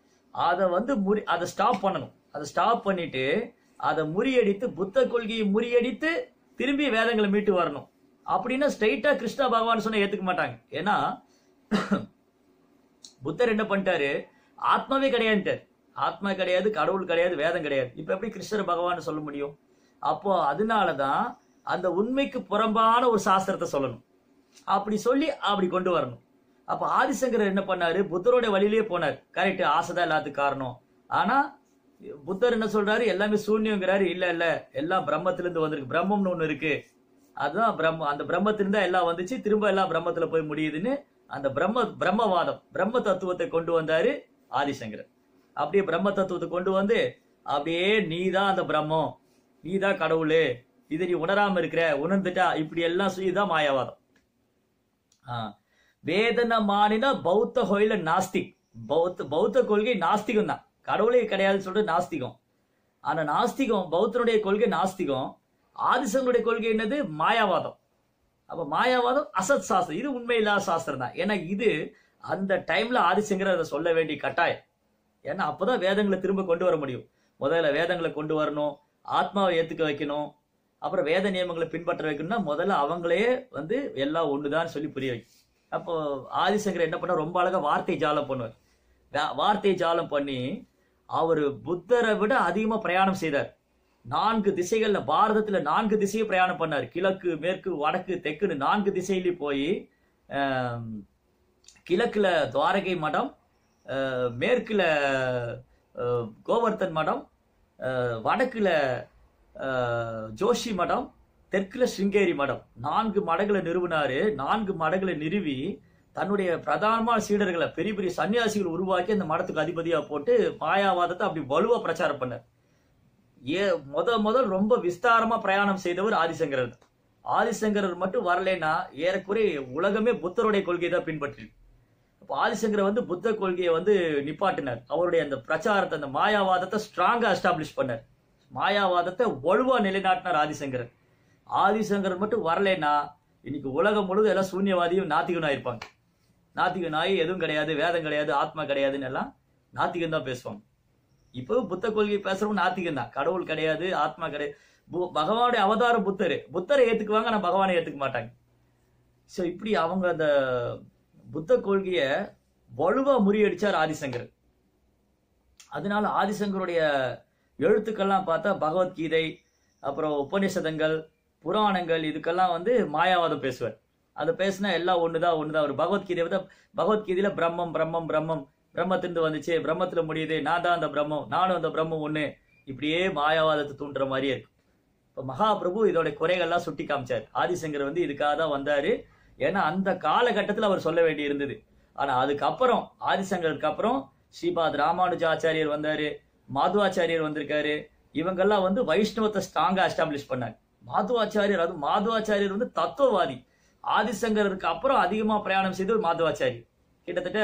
அதை வந்து முறி அதை ஸ்டாப் பண்ணணும் அதை ஸ்டாப் பண்ணிட்டு அதை முறியடித்து புத்த கொள்கையை முறியடித்து திரும்பி வேதங்களை மீட்டு வரணும் அப்படின்னா ஸ்ட்ரைட்டா கிருஷ்ண பகவான் சொன்னா ஏத்துக்க மாட்டாங்க ஏன்னா புத்தர் என்ன பண்ணிட்டாரு ஆத்மாவே கிடையாதுட்டார் ஆத்மா கிடையாது கடவுள் கிடையாது வேதம் கிடையாது இப்ப எப்படி கிருஷ்ணர் பகவான் சொல்ல முடியும் அப்போ அதனாலதான் அந்த உண்மைக்கு புறம்பான ஒரு சாஸ்திரத்தை சொல்லணும் அப்படி சொல்லி அப்படி கொண்டு வரணும் அப்ப ஆதிசங்கரர் என்ன பண்ணாரு புத்தரோட வழியிலேயே போனார் கரெக்ட் ஆசைதான் எல்லாத்துக்கும் காரணம் ஆனா புத்தர் என்ன சொல்றாரு எல்லாமே சூன்யங்கிறாரு இல்ல இல்ல எல்லாம் பிரம்மத்திலிருந்து வந்திருக்கு பிரம்மம்னு ஒண்ணு இருக்கு அதுதான் பிரம்ம அந்த பிரம்மத்திலிருந்து தான் எல்லாம் வந்துச்சு திரும்ப எல்லாம் பிரம்மத்துல போய் முடியுதுன்னு அந்த பிரம்ம பிரம்மவாதம் பிரம்ம தத்துவத்தை கொண்டு வந்தாரு ஆதிசங்கரர் அப்படியே பிரம்ம தத்துவத்தை கொண்டு வந்து அப்படியே நீதான் அந்த பிரம்மம் நீதான் கடவுள் இது நீ உணராம இருக்கிற உணர்ந்துட்டா இப்படி எல்லாம் இதுதான் மாயாவாதம் ஆ. வேதன மானின பௌத்த கோயில நாஸ்திக் பௌத்த பௌத்த கொள்கை நாஸ்திகம் தான் கடவுளே கிடையாதுன்னு சொல்றது நாஸ்திகம் ஆனா நாஸ்திகம் பௌத்தனுடைய கொள்கை நாஸ்திகம் ஆதிசங்களுடைய கொள்கை என்னது மாயாவாதம் அப்ப மாயாவாதம் அசத் சாஸ்திரம் இது உண்மையில்லாத சாஸ்திரம் தான் ஏன்னா இது அந்த டைம்ல ஆதிசங்கர் அதை சொல்ல வேண்டிய கட்டாயம் ஏன்னா அப்பதான் வேதங்களை திரும்ப கொண்டு வர முடியும் முதல்ல வேதங்களை கொண்டு வரணும் ஆத்மாவை ஏத்துக்க வைக்கணும் அப்புறம் வேத நியமங்களை பின்பற்ற வைக்கணும்னா முதல்ல அவங்களே வந்து எல்லாம் ஒண்ணுதான் சொல்லி புரிய வைக்கும் அப்போ ஆதிசங்கர் என்ன பண்ண ரொம்ப அழகா வார்த்தை ஜாலம் பண்ணுவார் வா- வார்த்தை ஜாலம் பண்ணி அவர் புத்தரை விட அதிகமா பிரயாணம் செய்தார் நான்கு திசைகள்ல பாரதத்துல நான்கு திசையை பிரயாணம் பண்ணார் கிழக்கு மேற்கு வடக்கு தெக்குன்னு நான்கு திசையிலையும் போய் ஆம், கிழக்குல துவாரகை மடம் அஹ், மேற்குல அஹ், கோவர்த்தன் மடம் அஹ், வடக்குல அஹ், ஜோஷி மடம் தெற்குல சிருங்கேரி மடம் நான்கு மடங்களை நிறுவினாரு நான்கு மடங்களை நிறுவி தன்னுடைய பிரதானமான சீடர்களை பெரிய பெரிய சன்னியாசிகள் உருவாக்கி அந்த மடத்துக்கு அதிபதியா போட்டு மாயாவாதத்தை அப்படி வலுவா பிரச்சாரம் பண்ணார் ஏ முத முதல் ரொம்ப விஸ்தாரமா பிரயாணம் செய்தவர் ஆதிசங்கரர் தான். ஆதிசங்கரர் மட்டும் வரலைன்னா ஏறக்குறைய உலகமே புத்தருடைய கொள்கையை தான் பின்பற்றி அப்போ ஆதிசங்கரர் வந்து புத்த கொள்கையை வந்து நிப்பாட்டினார் அவருடைய அந்த பிரச்சாரத்தை அந்த மாயாவாதத்தை ஸ்ட்ராங்கா எஸ்டாப்ளிஷ் பண்ணார் மாயாவாதத்தை வலுவா நிலைநாட்டினார் ஆதிசங்கரர் ஆதிசங்கரர் மட்டும் வரலைன்னா இன்னைக்கு உலகம் முழுவதும் எல்லாம் சூன்யவாதியும் நாத்திகனும் இருப்பாங்க நாத்திகன் ஆகி எதுவும் கிடையாது வேதம் கிடையாது ஆத்மா கிடையாதுன்னு எல்லாம் நாத்திகன் தான் பேசுவாங்க இப்போ புத்த கொள்கை பேசுறவங்க நாத்திகன் தான் கடவுள் கிடையாது ஆத்மா கிடையாது பு- பகவானுடைய அவதாரம் புத்தர் புத்தரை ஏத்துக்குவாங்க ஆனா பகவானை ஏத்துக்க மாட்டாங்க சோ இப்படி அவங்க அந்த புத்த கொள்கைய வலுவா முறியடிச்சார் ஆதிசங்கர் அதனால ஆதிசங்கருடைய எழுத்துக்கள்லாம் பார்த்தா பகவத்கீதை அப்புறம் உபநிஷதங்கள் புராணங்கள் இதுக்கெல்லாம் வந்து மாயாவாதம் பேசுவார் அதை பேசினா எல்லாம் ஒண்ணுதான் ஒண்ணுதான் ஒரு பகவத்கீதை வந்து பகவத்கீதையில பிரம்மம் பிரம்மம் பிரம்மம் பிரம்மத்திலிருந்து வந்துச்சு பிரம்மத்துல முடியுது நான் தான் அந்த பிரம்மம் நானும் அந்த பிரம்மம் ஒண்ணு இப்படியே மாயாவாதத்தை தூண்டுற மாதிரியே இருக்கு இப்ப மகாபிரபு இதோட குறைகள்லாம் சுட்டி காமிச்சார் ஆதிசங்கர் வந்து இதுக்காக தான் வந்தாரு ஏன்னா அந்த காலகட்டத்தில் அவர் சொல்ல வேண்டி இருந்தது ஆனா அதுக்கப்புறம் ஆதிசங்கருக்கு அப்புறம் ஸ்ரீபாத் ராமானுஜாச்சாரியர் வந்தாரு மாதுவாச்சாரியர் வந்திருக்காரு இவங்கெல்லாம் வந்து வைஷ்ணவத்தை ஸ்ட்ராங்கா எஸ்டாப்ளிஷ் பண்ணாங்க மாதுவாச்சாரியர் அதுவும் மாதுவாச்சாரியர் வந்து தத்துவவாதி ஆதிசங்கருக்கு அப்புறம் அதிகமா பிரயாணம் செய்தவர் மாதுவாச்சாரியர் கிட்டத்தட்ட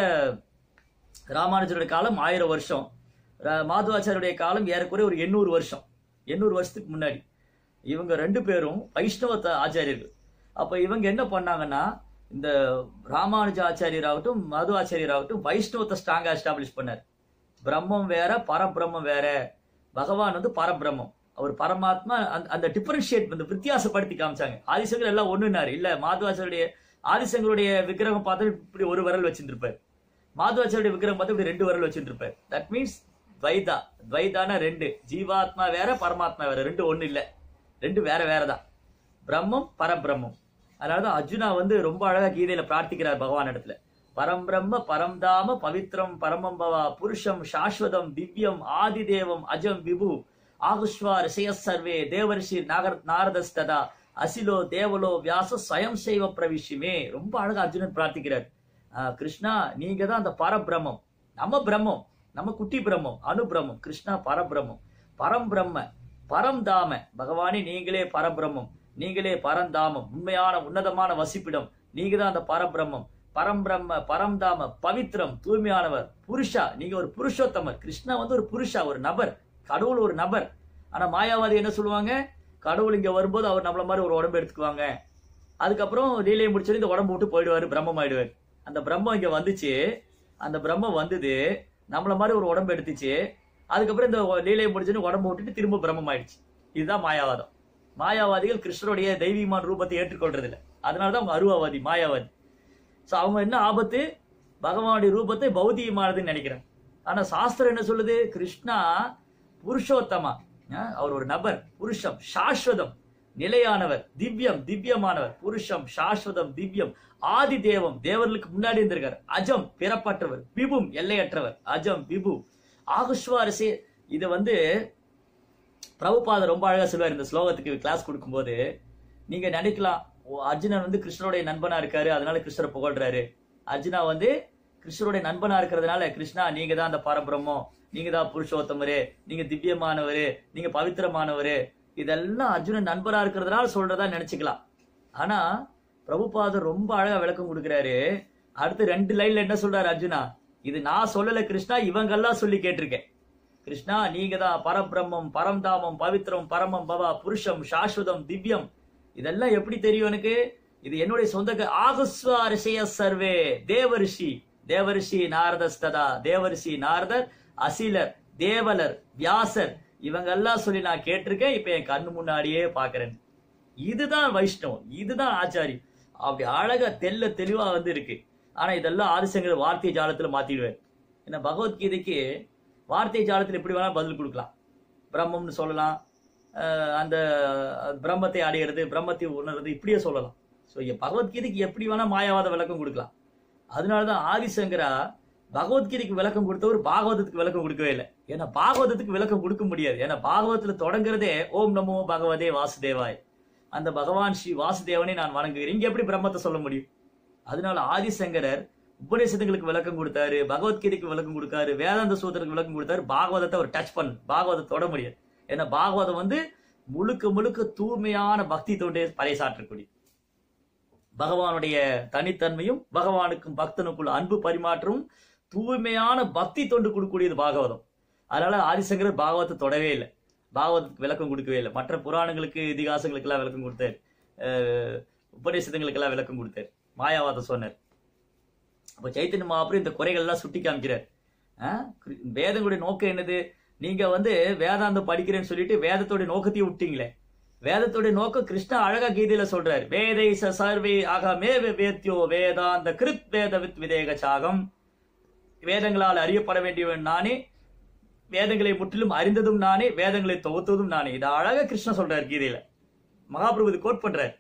ராமானுஜருடைய காலம் ஆயிரம் வருஷம் ர- மாதுவாச்சாரியுடைய காலம் ஏறக்குறைய ஒரு எண்ணூறு வருஷம் எண்ணூறு வருஷத்துக்கு முன்னாடி இவங்க ரெண்டு பேரும் வைஷ்ணவ த- ஆச்சாரியர்கள் அப்ப இவங்க என்ன பண்ணாங்கன்னா இந்த ராமானுஜ ஆச்சாரியர் ஆகட்டும் மது ஆச்சாரியர் ஆகட்டும் வைஷ்ணவத்தை ஸ்ட்ராங்கா எஸ்டாப்ளிஷ் பண்ணார் பிரம்மம் வேற பரபிரம்மம் வேற பகவான் வந்து பரபிரம்மம் அவர் பரமாத்மா அந்த- அந்த டிஃபரன்ஷியேட் அந்த வித்தியாசப்படுத்தி காமிச்சாங்க ஆதிசங்கர் எல்லாம் ஒண்ணுனாரு இல்ல மாதுவாச்சாரியுடைய ஆதிசங்கருடைய விக்கிரகம் பார்த்தா இப்படி ஒரு விரல் வச்சிருந்திருப்பார் மாதுவாச்சாரியுடைய விக்கிரகம் பார்த்தா இப்படி ரெண்டு விரல் வச்சிருந்திருப்பார் தட் மீன்ஸ் துவைதா துவைதானா ரெண்டு ஜீவாத்மா வேற பரமாத்மா வேற ரெண்டு ஒண்ணு இல்ல ரெண்டு வேற வேறதான் பிரம்மம் பரபிரம்மம் அதனாலதான் அர்ஜுனா வந்து ரொம்ப அழகா கீதையில பிரார்த்திக்கிறார் பகவான் இடத்துல பரம்பிரம்ம பரம்தாம பவித்ரம் பரமம் பவா புருஷம் சாஸ்வதம் திவ்யம் ஆதிதேவம் அஜம் விபு ஆகுஷ்வார் சர்வே தேவர்ஷி நாகர் நாரதஸ்ததா அசிலோ தேவலோ வியாச ஸ்வயம் செய்வ பிரவிஷ்யமே ரொம்ப அழகா அர்ஜுனன் பிரார்த்திக்கிறார் ஆஹ் கிருஷ்ணா நீங்க தான் அந்த பரபிரம்மம் நம்ம பிரம்மம் நம்ம குட்டி பிரம்மம் அணு பிரம்மம் கிருஷ்ணா பரபிரம்மம் பரம்பிரம்ம பரம்தாம பகவானே நீங்களே பரபிரம்மம் நீங்களே பரந்தாமம் உண்மையான உன்னதமான வசிப்பிடம் நீங்க தான் அந்த பரபிரம்மம் பரம்பிரம்ம பரம்தாம பவித்ரம் தூய்மையானவர் புருஷா நீங்க ஒரு புருஷோத்தமர் கிருஷ்ணா வந்து ஒரு புருஷா ஒரு நபர் கடவுள் ஒரு நபர் ஆனா மாயாவாதி என்ன சொல்லுவாங்க கடவுள் இங்க வரும்போது அவர் நம்மள மாதிரி ஒரு உடம்பு எடுத்துக்குவாங்க அதுக்கப்புறம் லீலையை முடிச்சோடனே இந்த உடம்பு விட்டு போயிடுவாரு பிரம்மம் ஆயிடுவார் அந்த பிரம்மம் இங்க வந்துச்சு அந்த பிரம்மம் வந்தது நம்மள மாதிரி ஒரு உடம்பு எடுத்துச்சு அதுக்கப்புறம் இந்த லீலையை முடிச்சுன்னு உடம்பு விட்டுட்டு திரும்ப பிரம்மம் ஆயிடுச்சு இதுதான் மாயாவாதம் மாயாவாதிகள் கிருஷ்ணருடைய தெய்வீகமான ரூபத்தை ஏற்றுக்கொள்றது இல்ல அதனாலதான் அவங்க அருவாவாதி மாயாவாதி சோ அவங்க என்ன ஆபத்து பகவானுடைய ரூபத்தை பௌதிகமானதுன்னு நினைக்கிறாங்க ஆனா சாஸ்திரம் என்ன சொல்லுது கிருஷ்ணா புருஷோத்தமா அஹ் அவர் ஒரு நபர் புருஷம் சாஸ்வதம் நிலையானவர் திவ்யம் திவ்யமானவர் புருஷம் சாஸ்வதம் திவ்யம் ஆதி தேவம் தேவர்களுக்கு முன்னாடி இருந்திருக்கார் அஜம் பிறப்பற்றவர் விபும் எல்லையற்றவர் அஜம் விபு ஆகுஷ்வாரசே இது வந்து பிரபுபாதர் ரொம்ப அழகா சொல்லுவார் இந்த ஸ்லோகத்துக்கு கிளாஸ் கொடுக்கும்போது நீங்க நினைக்கலாம் ஓ, அர்ஜுனன் வந்து கிருஷ்ணருடைய நண்பனா இருக்காரு அதனால கிருஷ்ணரை புகழ்றாரு அர்ஜுனா வந்து கிருஷ்ணருடைய நண்பனா இருக்கிறதுனால கிருஷ்ணா நீங்க தான் அந்த பரபிரம்மம் நீங்க தான் புருஷோத்தமரு நீங்க திவ்யமானவரு நீங்க பவித்திரமானவரு இதெல்லாம் அர்ஜுனன் நண்பரா இருக்கிறதுனால சொல்றதா நினைச்சுக்கலாம் ஆனா பிரபுபாதர் ரொம்ப அழகா விளக்கம் கொடுக்கிறாரு அடுத்து ரெண்டு லைன்ல என்ன சொல்றாரு அர்ஜுனா இது நான் சொல்லல கிருஷ்ணா இவங்கெல்லாம் சொல்லி கேட்டிருக்கேன் கிருஷ்ணா நீங்க தான் பரபிரம்மம் பரம்தாமம் பவித்ரம் பரமம் பவா புருஷம் சாஸ்வதம் திவ்யம் இதெல்லாம் எப்படி தெரியும் எனக்கு இது என்னுடைய சொந்த க- ஆகுஸ்வ ரிஷய சர்வே தேவரிஷி தேவரிஷி நாரதஸ்ததா தேவரிஷி நாரதர் அசிலர் தேவலர் வியாசர் இவங்க எல்லாம் சொல்லி நான் கேட்டிருக்கேன் இப்ப என் கண்ணு முன்னாடியே பாக்குறேன் இதுதான் வைஷ்ணவம் இதுதான் ஆச்சாரி அப்படி அழகா தெல்ல தெளிவா வந்து இருக்கு ஆனா இதெல்லாம் ஆதிசங்கர் வார்த்தை ஜாலத்துல மாத்திடுவார் ஏன்னா பகவத்கீதைக்கு வார்த்தை ஜாலத்துல எப்படி வேணா பதில் கொடுக்கலாம் பிரம்மம்னு சொல்லலாம் அஹ், அந்த பிரம்மத்தை அடையிறது பிரம்மத்தை உணர்றது இப்படியே சொல்லலாம் ஸோ பகவத்கீதைக்கு எப்படி வேணா மாயாவாத விளக்கம் கொடுக்கலாம் அதனாலதான் ஆதிசங்கரா பகவத்கீதைக்கு விளக்கம் கொடுத்தவர் பாகவதத்துக்கு விளக்கம் கொடுக்கவே இல்லை ஏன்னா பாகவதத்துக்கு விளக்கம் கொடுக்க முடியாது ஏன்னா பாகவதத்துல தொடங்குறதே ஓம் நமோ பகவதே வாசுதேவாய் அந்த பகவான் ஸ்ரீ வாசுதேவனை நான் வணங்குகிறேன் இங்க எப்படி பிரம்மத்தை சொல்ல முடியும் அதனால ஆதிசங்கரர் உபநிஷத்துங்களுக்கு விளக்கம் கொடுத்தாரு பகவத்கீதைக்கு விளக்கம் கொடுத்தாரு வேதாந்த சூத்திரத்துக்கு விளக்கம் கொடுத்தாரு பாகவதத்தை அவர் டச் பண்ண பாகவதத்தை தொட முடியாது ஏன்னா பாகவதம் வந்து முழுக்க முழுக்க தூய்மையான பக்தி தொண்டே பறைசாற்றக்கூடிய பகவானுடைய தனித்தன்மையும் பகவானுக்கும் பக்தனுக்குள்ள அன்பு பரிமாற்றமும் தூய்மையான பக்தி தொண்டு கொடுக்கக்கூடியது பாகவதம் அதனால ஆதிசங்கரர் பாகவத்தை தொடவே இல்லை பாகவதத்துக்கு விளக்கம் கொடுக்கவே இல்லை மற்ற புராணங்களுக்கு இதிகாசங்களுக்கு எல்லாம் விளக்கம் கொடுத்தார் அஹ் உபநிஷதங்களுக்கு எல்லாம் விளக்கம் கொடுத்தார் மாயாவாதம் சொன்னார் அப்ப சைத்தன்ய மகாபுரம் இந்த குறைகள் எல்லாம் சுட்டி காமிக்கிறார் அஹ் கிரி- வேதங்களுடைய நோக்கம் என்னது நீங்க வந்து வேதாந்தம் படிக்கிறேன்னு சொல்லிட்டு வேதத்தோட நோக்கத்தையும் விட்டீங்களே வேதத்துடைய நோக்கம் கிருஷ்ணா அழகா கீதையில சொல்றாரு வேதை ச சர்வே அகமே வேத்யோ வேதாந்த கிருத் வேத வித் விதேக சாகம் வேதங்களால் அறியப்பட வேண்டியவன் நானே வேதங்களை முற்றிலும் அறிந்ததும் நானே வேதங்களை தொகுத்ததும் நானே இதை அழகா கிருஷ்ணன் சொல்றாரு கீதையில மகாபிரபு இது கோட் பண்றாரு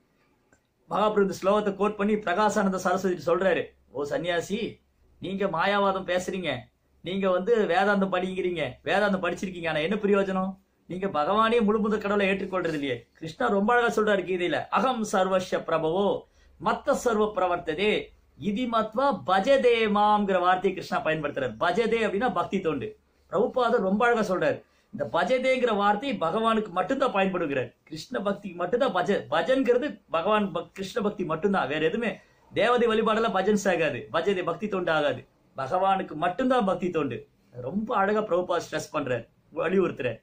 மகாபிரபு இந்த ஸ்லோகத்தை கோட் பண்ணி பிரகாசானந்த சரஸ்வதி சொல்றாரு ஓ சன்னியாசி நீங்க மாயாவாதம் பேசுறீங்க நீங்க வந்து வேதாந்தம் படிக்கிறீங்க வேதாந்தம் படிச்சிருக்கீங்க ஆனா என்ன பிரயோஜனம் நீங்க பகவானே முழுமுதற் கடவுளை ஏற்றுக்கொள்றது இல்லையே கிருஷ்ணா ரொம்ப அழகா சொல்றாரு கீதையில அகம் சர்வஸ்ய பிரபவோ மத்த சர்வ பிரவர்த்ததே இதி மத்வா பஜதே மாம்ங்கிற வார்த்தையை கிருஷ்ணா பயன்படுத்துறாரு பஜதே அப்படின்னா பக்தி தொண்டு பிரபுபாதர் ரொம்ப அழகா சொல்றாரு இந்த பஜதேங்கிற வார்த்தை பகவானுக்கு மட்டும்தான் பயன்படுகிறார் கிருஷ்ண பக்திக்கு மட்டும்தான் பஜ பஜன்கிறது பகவான் பக்- கிருஷ்ண பக்தி மட்டும்தான் வேற எதுவுமே தேவதை வழிபாடெல்லாம் பஜன்ஸ் ஆகாது பஜதே பக்தி தொண்டு ஆகாது பகவானுக்கு மட்டும்தான் பக்தி தொண்டு ரொம்ப அழகா பிரபுபா ஸ்ட்ரெஸ் பண்றாரு வலியுறுத்துறாரு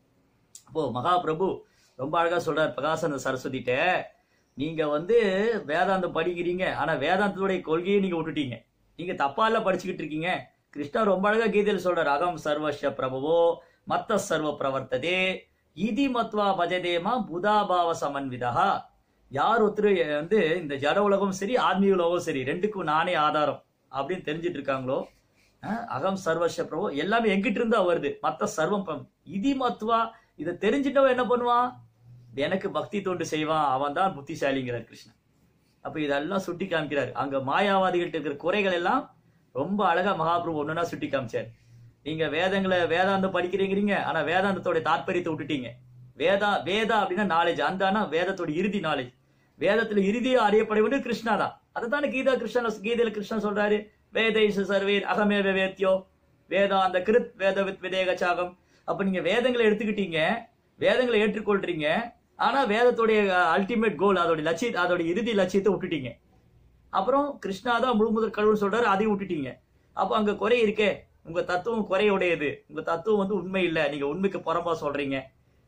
அப்போ மகாபிரபு ரொம்ப அழகா சொல்றார் பிரகாசன சரஸ்வதிட்ட நீங்க வந்து வேதாந்தம் படிக்கிறீங்க ஆனா வேதாந்தத்துடைய கொள்கையை நீங்க விட்டுட்டீங்க நீங்க தப்பா எல்லாம் படிச்சுக்கிட்டு இருக்கீங்க கிருஷ்ணா ரொம்ப அழகா கீதையில சொல்றார் அகம் சர்வஸ்ய பிரபவோ மத்த சர்வ பிரவர்த்ததே இதி மத்வா பஜதேமா புதாபாவ சமன்விதா யார் ஒருத்தர் வந்து இந்த ஜட உலகம் சரி ஆத்மீக உலகம் சரி ரெண்டுக்கும் நானே ஆதாரம் அப்படின்னு தெரிஞ்சிட்டு இருக்காங்களோ அஹ், அகம் சர்வஸ்ய பிரபு எல்லாமே எங்கிட்ட இருந்தா வருது மத்த சர்வம் பம். இதி மத்வா இதை தெரிஞ்சிட்டவன் என்ன பண்ணுவான் எனக்கு பக்தி தொண்டு செய்வான் அவன் தான் புத்திசாலிங்கிறார் கிருஷ்ணன் அப்ப இதெல்லாம் சுட்டி காமிக்கிறார் அங்க மாயாவாதிகள்ட்ட இருக்கிற குறைகள் எல்லாம் ரொம்ப அழகா மகாபிரபு ஒண்ணுனா சுட்டி காமிச்சார் நீங்க வேதங்களை வேதாந்தம் படிக்கிறீங்கிறீங்க ஆனா வேதாந்தத்தோட தாற்பயத்தை விட்டுட்டீங்க வேதா வேதா அப்படின்னா நாலேஜ் அந்தானா வேதத்தோட இறுதி நாலேஜ் வேதத்துல இறுதியா அறியப்பட வேண்டியது கிருஷ்ணா தான் அதைத்தானே கீதா கிருஷ்ணன் கீதையில கிருஷ்ணன் சொல்றாரு வேதைஷ சர்வேர் அகமேவ வேத்யோ வேதாந்த கிருத் வேதவித் விதேக சாகம் அப்ப நீங்க வேதங்களை எடுத்துக்கிட்டீங்க வேதங்களை ஏற்றுக்கொள்றீங்க ஆனா வேதத்துடைய அல்டிமேட் கோல் அதோட லட்சிய அதோட இறுதி லட்சியத்தை விட்டுட்டீங்க அப்புறம் கிருஷ்ணா தான் முழு முதற் கடவுள் சொல்றாரு அதையும் விட்டுட்டீங்க அப்ப அங்க குறை இருக்கே உங்க தத்துவம் குறையுடையது உங்க தத்துவம் வந்து உண்மை இல்ல நீங்க உண்மைக்கு புறம்பா சொல்றீங்க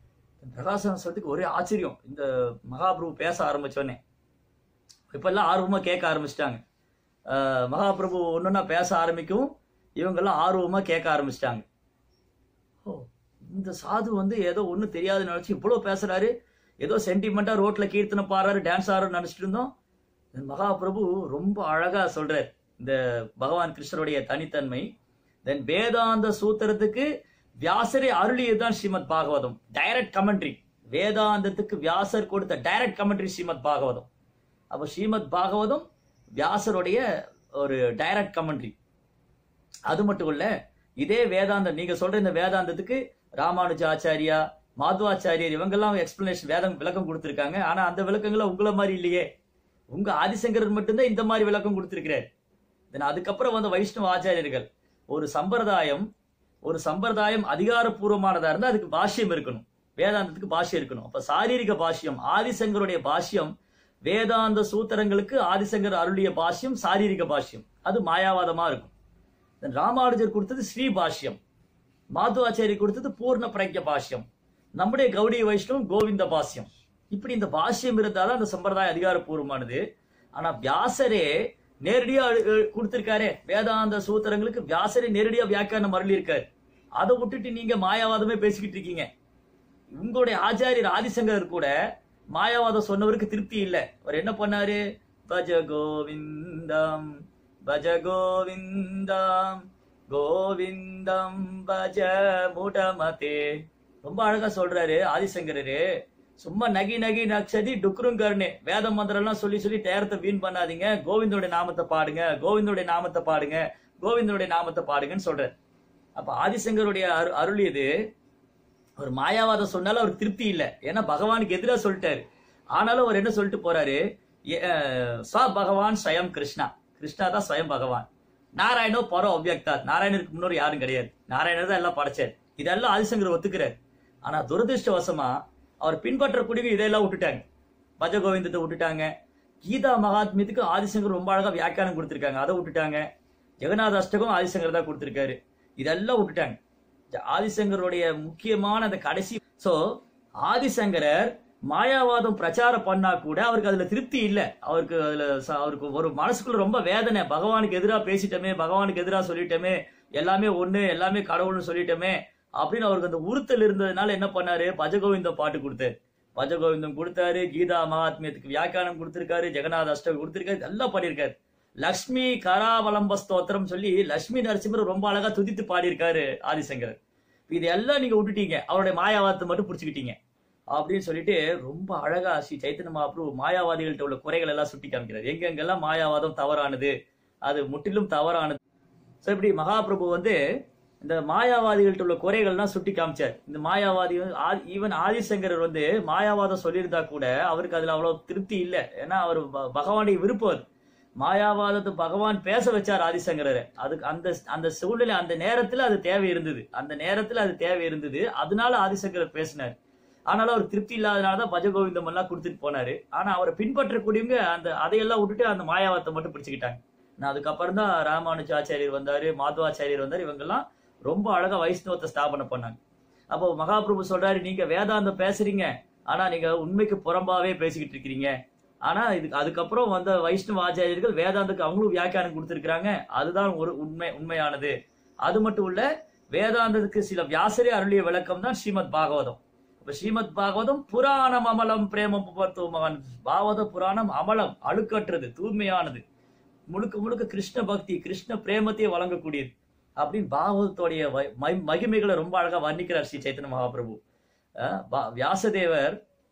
பிரகாசம் சொல்றதுக்கு ஒரே ஆச்சரியம் இந்த மகாபிரபு பேச ஆரம்பிச்சோடனே இப்ப எல்லாம் ஆர்வமா கேட்க ஆரம்பிச்சிட்டாங்க மகாபிரபு ஒண்ணுன்னா பேச ஆரம்பிக்கும் இவங்கெல்லாம் ஆர்வமா கேட்க ஆரம்பிச்சிட்டாங்க ஓ இந்த சாது வந்து ஏதோ ஒண்ணும் தெரியாதுன்னு நினைச்சு இவ்வளவு பேசுறாரு ஏதோ சென்டிமெண்டா ரோட்ல கீர்த்தனை பாடுறாரு டான்ஸ் ஆடுறன்னு நினைச்சிட்டு இருந்தோம் இந்த மகாபிரபு ரொம்ப அழகா சொல்றார் இந்த பகவான் கிருஷ்ணருடைய தனித்தன்மை தென் வேதாந்த சூத்திரத்துக்கு வியாசரே அருளியதுதான் ஸ்ரீமத் பாகவதம் டைரக்ட் கமெண்ட்ரி வேதாந்தத்துக்கு வியாசர் கொடுத்த டைரக்ட் கமெண்ட்ரி ஸ்ரீமத் பாகவதம் அப்ப ஸ்ரீமத் பாகவதம் வியாசருடைய ஒரு டைரக்ட் கமெண்ட்ரி அது மட்டும் இல்ல இதே வேதாந்தம் நீங்க சொல்ற இந்த வேதாந்தத்துக்கு ராமானுஜ ஆச்சாரியா மாதுவாச்சாரியர் இவங்கெல்லாம் எக்ஸ்பிளனேஷன் வேதம் விளக்கம் கொடுத்திருக்காங்க ஆனா அந்த விளக்கங்களை உங்கள மாதிரி இல்லையே உங்க ஆதிசங்கரர் மட்டும்தான் இந்த மாதிரி விளக்கம் கொடுத்திருக்கிறார் தென் அதுக்கப்புறம் வந்த வைஷ்ணவ ஆச்சாரியர்கள் ஒரு சம்பிரதாயம் ஒரு சம்பிரதாயம் அதிகாரப்பூர்வமானதா இருந்தா அதுக்கு பாஷ்யம் இருக்கணும் வேதாந்தத்துக்கு பாஷ்யம் இருக்கணும் அப்ப சாரீரிக பாஷ்யம் ஆதிசங்கருடைய பாஷ்யம் வேதாந்த சூத்திரங்களுக்கு ஆதிசங்கர் அருளிய பாஷ்யம் சாரீரிக பாஷ்யம் அது மாயாவாதமா இருக்கும் Then ராமானுஜர் கொடுத்தது ஸ்ரீ பாஷ்யம் மாதுவாச்சாரி கொடுத்தது பூர்ண பிரக்ய பாஷ்யம் நம்முடைய கௌடி வைஷ்ணவம் கோவிந்த பாஷ்யம் இப்படி இந்த பாஷ்யம் இருந்தாதான் அந்த சம்பிரதாயம் அதிகாரப்பூர்வமானது ஆனா வியாசரே நேரடியா அழு- அழு- கொடுத்திருக்காரே வேதாந்த சூத்திரங்களுக்கு வியாசரே நேரடியா வியாக்கியானம் அருளி இருக்காரு அதை விட்டுட்டு நீங்க மாயாவாதமே பேசிக்கிட்டு இருக்கீங்க உங்களுடைய ஆச்சாரியர் ஆதிசங்கர் கூட மாயாவாதம் சொன்னவருக்கு திருப்தி இல்ல அவர் என்ன பண்ணாரு பஜ கோவிந்தம் பஜ கோவிந்தம் கோவிந்தம் பஜ முடமதே ரொம்ப அழகா சொல்றாரு ஆதிசங்கரரு சும்மா நகி நகி நக்ஷதி டுக்ருங்கர்னு வேத மந்திரம் எல்லாம் சொல்லி சொல்லி நேரத்தை வீண் பண்ணாதீங்க கோவிந்தோட நாமத்தை பாடுங்க கோவிந்தோட நாமத்தை பாடுங்க கோவிந்தனுடைய நாமத்தை பாடுங்கன்னு சொல்றாரு அப்ப ஆதிசங்கருடைய அரு அருளியது ஒரு மாயாவாதம் சொன்னாலும் அவர் திருப்தி இல்லை ஏன்னா பகவானுக்கு எதிராக சொல்லிட்டாரு ஆனாலும் அவர் என்ன சொல்லிட்டு போறாரு எ- அஹ், ச பகவான் ஸ்வயம் கிருஷ்ணா கிருஷ்ணா தான் ஸ்வயம் பகவான் நாராயணோ பரோ அவ்யக்தா நாராயணருக்கு முன்னோர் யாரும் கிடையாது நாராயணர் தான் எல்லாம் படைச்சார் இதெல்லாம் ஆதிசங்கர் ஒத்துக்கிறார் ஆனா துரதிருஷ்டவசமா அவர் பின்பற்றக்கூடிய இதெல்லாம் விட்டுட்டாங்க பஜகோவிந்தத்தை விட்டுட்டாங்க கீதா மகாத்மியத்துக்கு ஆதிசங்கர் ரொம்ப அழகா வியாக்கியானம் கொடுத்திருக்காங்க அதை விட்டுட்டாங்க ஜெகநாத அஷ்டகம் ஆதிசங்கர் தான் கொடுத்திருக்காரு இதெல்லாம் விட்டுட்டாங்க இந்த ஆதிசங்கருடைய முக்கியமான அந்த கடைசி சோ ஆதிசங்கரர் மாயாவாதம் பிரச்சாரம் பண்ணா கூட அவருக்கு அதுல திருப்தி இல்ல அவருக்கு அதுல ச- அவருக்கு ஒரு மனசுக்குள்ள ரொம்ப வேதனை பகவானுக்கு எதிரா பேசிட்டோமே பகவானுக்கு எதிரா சொல்லிட்டோமே எல்லாமே ஒண்ணு எல்லாமே கடவுள்னு சொல்லிட்டோமே அப்படின்னு அவருக்கு அந்த உறுத்தல் இருந்ததுனால என்ன பண்ணாரு பஜகோவிந்தம் பாட்டு கொடுத்தாரு பஜகோவிந்தம் கொடுத்தாரு கீதா மகாத்மியத்துக்கு வியாக்கியானம் கொடுத்திருக்காரு ஜெகநாத அஷ்டகம் கொடுத்திருக்காரு எல்லாம் பண்ணியிருக்காரு லக்ஷ்மி கராவலம்ப ஸ்தோத்திரம் சொல்லி லட்சுமி நரசிம்மர் ரொம்ப அழகா துதித்து பாடியிருக்காரு ஆதிசங்கரர் இது எல்லாம் நீங்க விட்டுட்டீங்க அவருடைய மாயாவாதத்தை மட்டும் பிடிச்சுக்கிட்டீங்க அப்படின்னு சொல்லிட்டு ரொம்ப அழகா ஸ்ரீ சைத்தன்ய மகாபிரபு மாயாவாதிகள்ட்ட உள்ள குறைகள் எல்லாம் சுட்டி காமிக்கிறார் எங்கெங்கெல்லாம் மாயாவாதம் தவறானது அது முற்றிலும் தவறானது ஸோ இப்படி மகாபிரபு வந்து இந்த மாயாவாதிகள்ட்ட உள்ள குறைகள்லாம் சுட்டி காமிச்சார் இந்த மாயாவாதி ஈவன் ஆதிசங்கரர் வந்து மாயாவாதம் சொல்லியிருந்தா கூட அவருக்கு அதுல அவ்வளவு திருப்தி இல்லை ஏன்னா அவர் ப- பகவானுடைய விருப்பம் அது மாயாவாதத்தை பகவான் பேச வச்சார் ஆதிசங்கரரை அதுக்கு அந்த அந்த சூழ்நிலை அந்த நேரத்துல அது தேவை இருந்தது அந்த நேரத்துல அது தேவை இருந்தது அதனால ஆதிசங்கரர் பேசினார் ஆனாலும் அவர் திருப்தி இல்லாதனால தான் பஜகோவிந்தம் எல்லாம் கொடுத்துட்டு போனாரு ஆனா அவரை பின்பற்றக்கூடியவங்க அந்த அதையெல்லாம் விட்டுட்டு அந்த மாயாவாதத்தை மட்டும் பிடிச்சுக்கிட்டாங்க நான் அதுக்கப்புறம் தான் ராமானுஜாச்சாரியர் வந்தாரு மாதவாச்சாரியர் வந்தாரு இவங்கெல்லாம் ரொம்ப அழகா வைஷ்ணவத்தை ஸ்தாபனை பண்ணாங்க அப்போ மகாபிரபு சொல்றாரு நீங்க வேதாந்தம் பேசுறீங்க ஆனா நீங்க உண்மைக்கு புறம்பாவே பேசிக்கிட்டு இருக்கிறீங்க ஆனா இதுக்கு அதுக்கப்புறம் வந்த வைஷ்ணவ ஆச்சாரியர்கள் வேதாந்துக்கு அவங்களும் வியாக்கியானம் கொடுத்திருக்கிறாங்க அதுதான் ஒரு உண்மை உண்மையானது அது மட்டும் இல்ல வேதாந்தத்துக்கு சில வியாசரே அருளிய விளக்கம் தான் ஸ்ரீமத் பாகவதம் இப்ப ஸ்ரீமத் பாகவதம் புராணம் அமலம் பிரேம மகன் பாகவத புராணம் அமலம் அழுக்கற்றது தூய்மையானது முழுக்க முழுக்க கிருஷ்ண பக்தி கிருஷ்ண பிரேமத்தையே வழங்கக்கூடியது அப்படின்னு பாகவதத்தோடைய வை- மை- மகிமைகளை ரொம்ப அழகா வர்ணிக்கிறார் ஸ்ரீ சைத்தன்ய மகாபிரபு அஹ் பா- வியாசதேவர்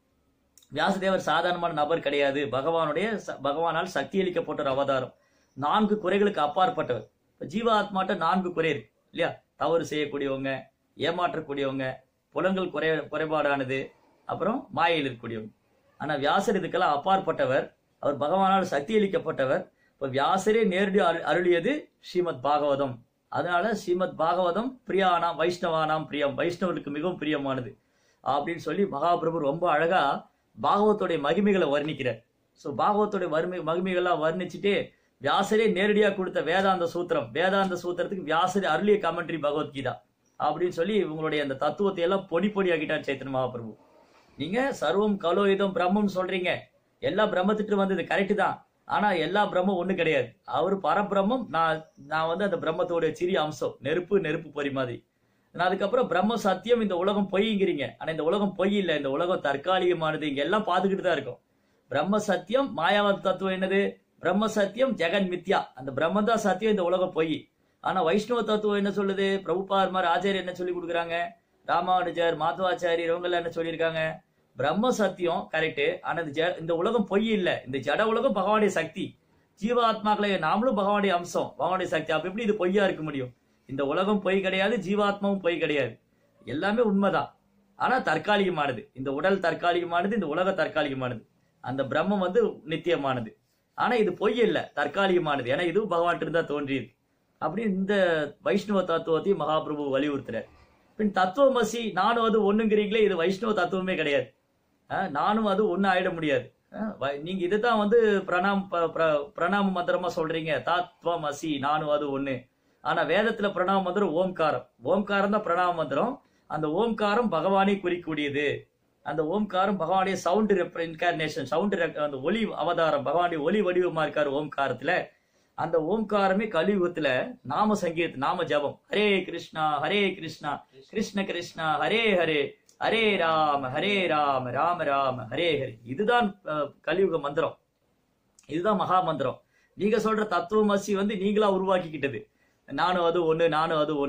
வியாசதேவர் சாதாரணமான நபர் கிடையாது பகவானுடைய ச- பகவானால் சக்தி அளிக்கப்பட்ட ஒரு அவதாரம் நான்கு குறைகளுக்கு அப்பாற்பட்டவர் இப்ப ஜீவாத்மாட்ட நான்கு குறை இருக்கு இல்லையா தவறு செய்யக்கூடியவங்க ஏமாற்றக்கூடியவங்க புலங்கள் குறை குறைபாடானது அப்புறம் மாயையில் இருக்கக்கூடியவங்க ஆனா வியாசர் இதுக்கெல்லாம் அப்பாற்பட்டவர் அவர் பகவானால் சக்தி அளிக்கப்பட்டவர் இப்ப வியாசரே நேரடி அரு- அருளியது ஸ்ரீமத் பாகவதம் அதனால ஸ்ரீமத் பாகவதம் பிரியானாம் வைஷ்ணவானாம் பிரியம் வைஷ்ணவருக்கு மிகவும் பிரியமானது அப்படின்னு சொல்லி மகாபிரபு ரொம்ப அழகா பாகவத்தோடைய மகிமைகளை வர்ணிக்கிறார் ஸோ பாகவத்தோடைய வறுமை மகிமைகள்லாம் வர்ணிச்சுட்டு வியாசரே நேரடியா கொடுத்த வேதாந்த சூத்திரம் வேதாந்த சூத்திரத்துக்கு வியாசரே அருளிய கமெண்ட்ரி பகவத்கீதா அப்படின்னு சொல்லி இவங்களுடைய அந்த தத்துவத்தை எல்லாம் பொடி பொடி ஆக்கிட்டார் சைத்தன்ய மகாபிரபு நீங்க சர்வம் கலோயுதம் பிரம்மம் சொல்றீங்க எல்லா பிரம்மத்திட்டு வந்தது கரெக்ட் தான் ஆனா எல்லா பிரம்மம் ஒண்ணு கிடையாது அவர் பரபிரம்மம் நான் நான் வந்து அந்த பிரம்மத்தோட சிறிய அம்சம் நெருப்பு நெருப்பு பொறி மாதிரி நான் அதுக்கப்புறம் பிரம்ம சத்தியம் இந்த உலகம் பொய்ங்கிறீங்க ஆனா இந்த உலகம் பொய் இல்ல இந்த உலகம் தற்காலிகமானது இங்க எல்லாம் பார்த்துக்கிட்டு தான் இருக்கும் பிரம்ம சத்தியம் மாயாவாத தத்துவம் என்னது பிரம்ம சத்தியம் ஜெகன் மித்யா அந்த பிரம்மன் தான் சத்தியம் இந்த உலகம் பொய் ஆனா வைஷ்ணவ தத்துவம் என்ன சொல்லுது பிரபுபார் மாதிரி ஆச்சாரியர் என்ன சொல்லி கொடுக்குறாங்க ராமானுஜர் மாதவாச்சாரியர் இவங்க எல்லாம் என்ன சொல்லியிருக்காங்க பிரம்ம சத்தியம் கரெக்ட் ஆனா இந்த ஜெ- இந்த உலகம் பொய் இல்ல இந்த ஜட உலகம் பகவானுடைய சக்தி ஜீவாத்மாக்களை நாமளும் பகவானுடைய அம்சம் பகவானுடைய சக்தி அப்ப எப்படி இது பொய்யா இருக்க முடியும் இந்த உலகம் பொய் கிடையாது ஜீவாத்மாவும் பொய் கிடையாது எல்லாமே உண்மைதான் ஆனா தற்காலிகமானது இந்த உடல் தற்காலிகமானது இந்த உலக தற்காலிகமானது அந்த பிரம்மம் வந்து நித்தியமானது ஆனா இது பொய் இல்ல தற்காலிகமானது ஏன்னா இதுவும் பகவான் இருந்தா தோன்றியது அப்படின்னு இந்த வைஷ்ணவ தத்துவத்தையும் மகாபிரபு வலியுறுத்துறார் பின் தத்துவமசி நானும் அது ஒண்ணுங்கிறீங்களே இது வைஷ்ணவ தத்துவமே கிடையாது அஹ் நானும் அது ஒண்ணு ஆயிட முடியாது அஹ் வை- நீங்க இதுதான் வந்து பிரணாம் ப- பிர- பிரணாம மந்திரமா சொல்றீங்க தத்துவமசி நானும் அது ஒண்ணு ஆனா வேதத்துல பிரணாம மந்திரம் ஓம்காரம் ஓம்காரம் தான் பிரணாம மந்திரம் அந்த ஓம்காரம் பகவானை குறிக்கூடியது அந்த ஓம்காரம் பகவானுடைய சவுண்ட் இன்கார்னேஷன் சவுண்ட் அந்த ஒலி அவதாரம் பகவானுடைய ஒலி வடிவமா இருக்காரு ஓம்காரத்துல அந்த ஓம்காரமே கலியுகத்துல நாம சங்கீத நாம ஜபம் ஹரே கிருஷ்ணா ஹரே கிருஷ்ணா கிருஷ்ண கிருஷ்ணா ஹரே ஹரே ஹரே ராம ஹரே ராம ராம ராம ஹரே ஹரே இதுதான் அஹ், கலியுக மந்திரம் இதுதான் மகா மந்திரம் நீங்க சொல்ற தத்துவமசி வந்து நீங்களா உருவாக்கிக்கிட்டது நானும் அது ஒண்ணு நானும் அது ஒண்ணுன்னு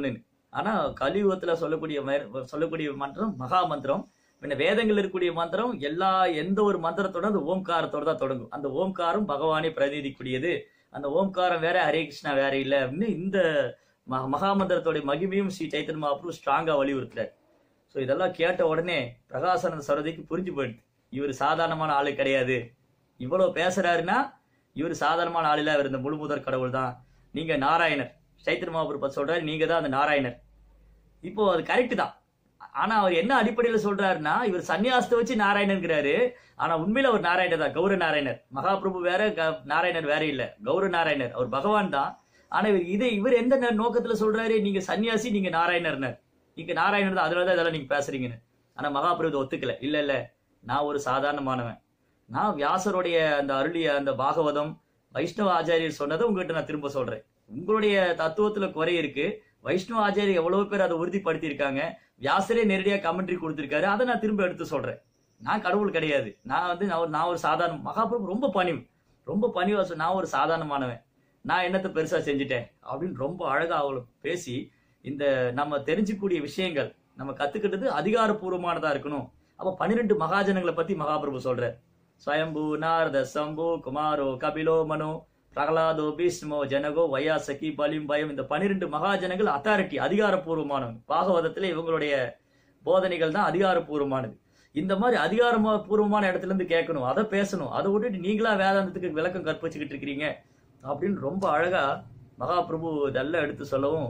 ஆனா கலியுகத்துல சொல்லக்கூடிய மேர்- சொல்லக்கூடிய மந்திரம் மகா மந்திரம் பின்ன வேதங்கள் இருக்கக்கூடிய மந்திரம் எல்லா எந்த ஒரு மந்திரத்தோட அந்த ஓம்காரத்தோட தான் தொடங்கும் அந்த ஓம்காரம் பகவானே பிரதிநிதிக்கூடியது அந்த ஓம்காரம் வேற ஹரே கிருஷ்ணா வேற இல்லை அப்படின்னு இந்த ம- மகா மந்திரத்தோட மகிமையும் ஸ்ரீ சைத்தன்ய மகாபுரு ஸ்ட்ராங்கா வலியுறுத்துறாரு ஸோ இதெல்லாம் கேட்ட உடனே பிரகாசானந்த சரதிக்கு புரிஞ்சு போயிடுது இவர் சாதாரணமான ஆளு கிடையாது இவ்வளவு பேசுறாருன்னா இவர் சாதாரணமான ஆள் இல்ல இவர் இந்த முழு முதற் கடவுள் தான் நீங்க நாராயணர் சைத்தன்ய மகாபுரு பத்தி சொல்றாரு நீங்க தான் அந்த நாராயணர் இப்போ அது கரெக்ட் தான் ஆனா அவர் என்ன அடிப்படையில சொல்றாருன்னா இவர் சன்னியாசத்தை வச்சு நாராயணன்கிறாரு ஆனா உண்மையில அவர் நாராயணர் தான் கௌர நாராயணர் மகாபிரபு வேற க- நாராயணர் வேற இல்ல கௌர நாராயணர் அவர் பகவான் தான் ஆனா இவர் இதை இவர் எந்த ந- நோக்கத்துல சொல்றாரு நீங்க சன்னியாசி நீங்க நாராயணர்னர் நீங்க நாராயணர் தான் அதனாலதான் இதெல்லாம் நீங்க பேசுறீங்கன்னு ஆனா மகாபிரபு இதை ஒத்துக்கல இல்ல இல்ல நான் ஒரு சாதாரணமானவன் நான் வியாசருடைய அந்த அருளிய அந்த பாகவதம் வைஷ்ணவ ஆச்சாரியர் சொன்னதை உங்ககிட்ட நான் திரும்ப சொல்றேன் உங்களுடைய தத்துவத்துல குறை இருக்கு வைஷ்ணவ ஆச்சாரியர் எவ்வளவு பேர் அதை உறுதிப்படுத்தி இருக்காங்க வியாசரே நேரடியா கமெண்ட்ரி கொடுத்திருக்காரு அதை நான் திரும்ப எடுத்து சொல்றேன் நான் கடவுள் கிடையாது நான் வந்து நான் ஒரு நான் ஒரு சாதாரண மகாபிரபு ரொம்ப பணிவு ரொம்ப பணிவா சொல் நான் ஒரு சாதாரணமானவன் நான் என்னத்தை பெருசா செஞ்சுட்டேன் அப்படின்னு ரொம்ப அழகா அவளை பேசி இந்த நம்ம தெரிஞ்சுக்கூடிய விஷயங்கள் நம்ம கத்துக்கிட்டது அதிகாரப்பூர்வமானதா இருக்கணும் அப்ப பன்னிரெண்டு மகாஜனங்களை பத்தி மகாபிரபு சொல்றார் ஸ்வயம்பு நாரத சம்பு குமாரோ கபிலோ மனோ பிரகலாதோ பீஷ்மோ ஜனகோ வையாசகி பலிம் பயம் இந்த பன்னிரெண்டு மகாஜனங்கள் அத்தாரிட்டி அதிகாரப்பூர்வமானவங்க பாகவதத்துல இவங்களுடைய போதனைகள் தான் அதிகாரப்பூர்வமானது இந்த மாதிரி அதிகாரப்பூர்வமான இடத்துல இருந்து கேட்கணும் அதை பேசணும் அதை விட்டுட்டு நீங்களா வேதாந்தத்துக்கு விளக்கம் கற்பிச்சுக்கிட்டு இருக்கிறீங்க அப்படின்னு ரொம்ப அழகா மகாபிரபு இதெல்லாம் எடுத்து சொல்லவும்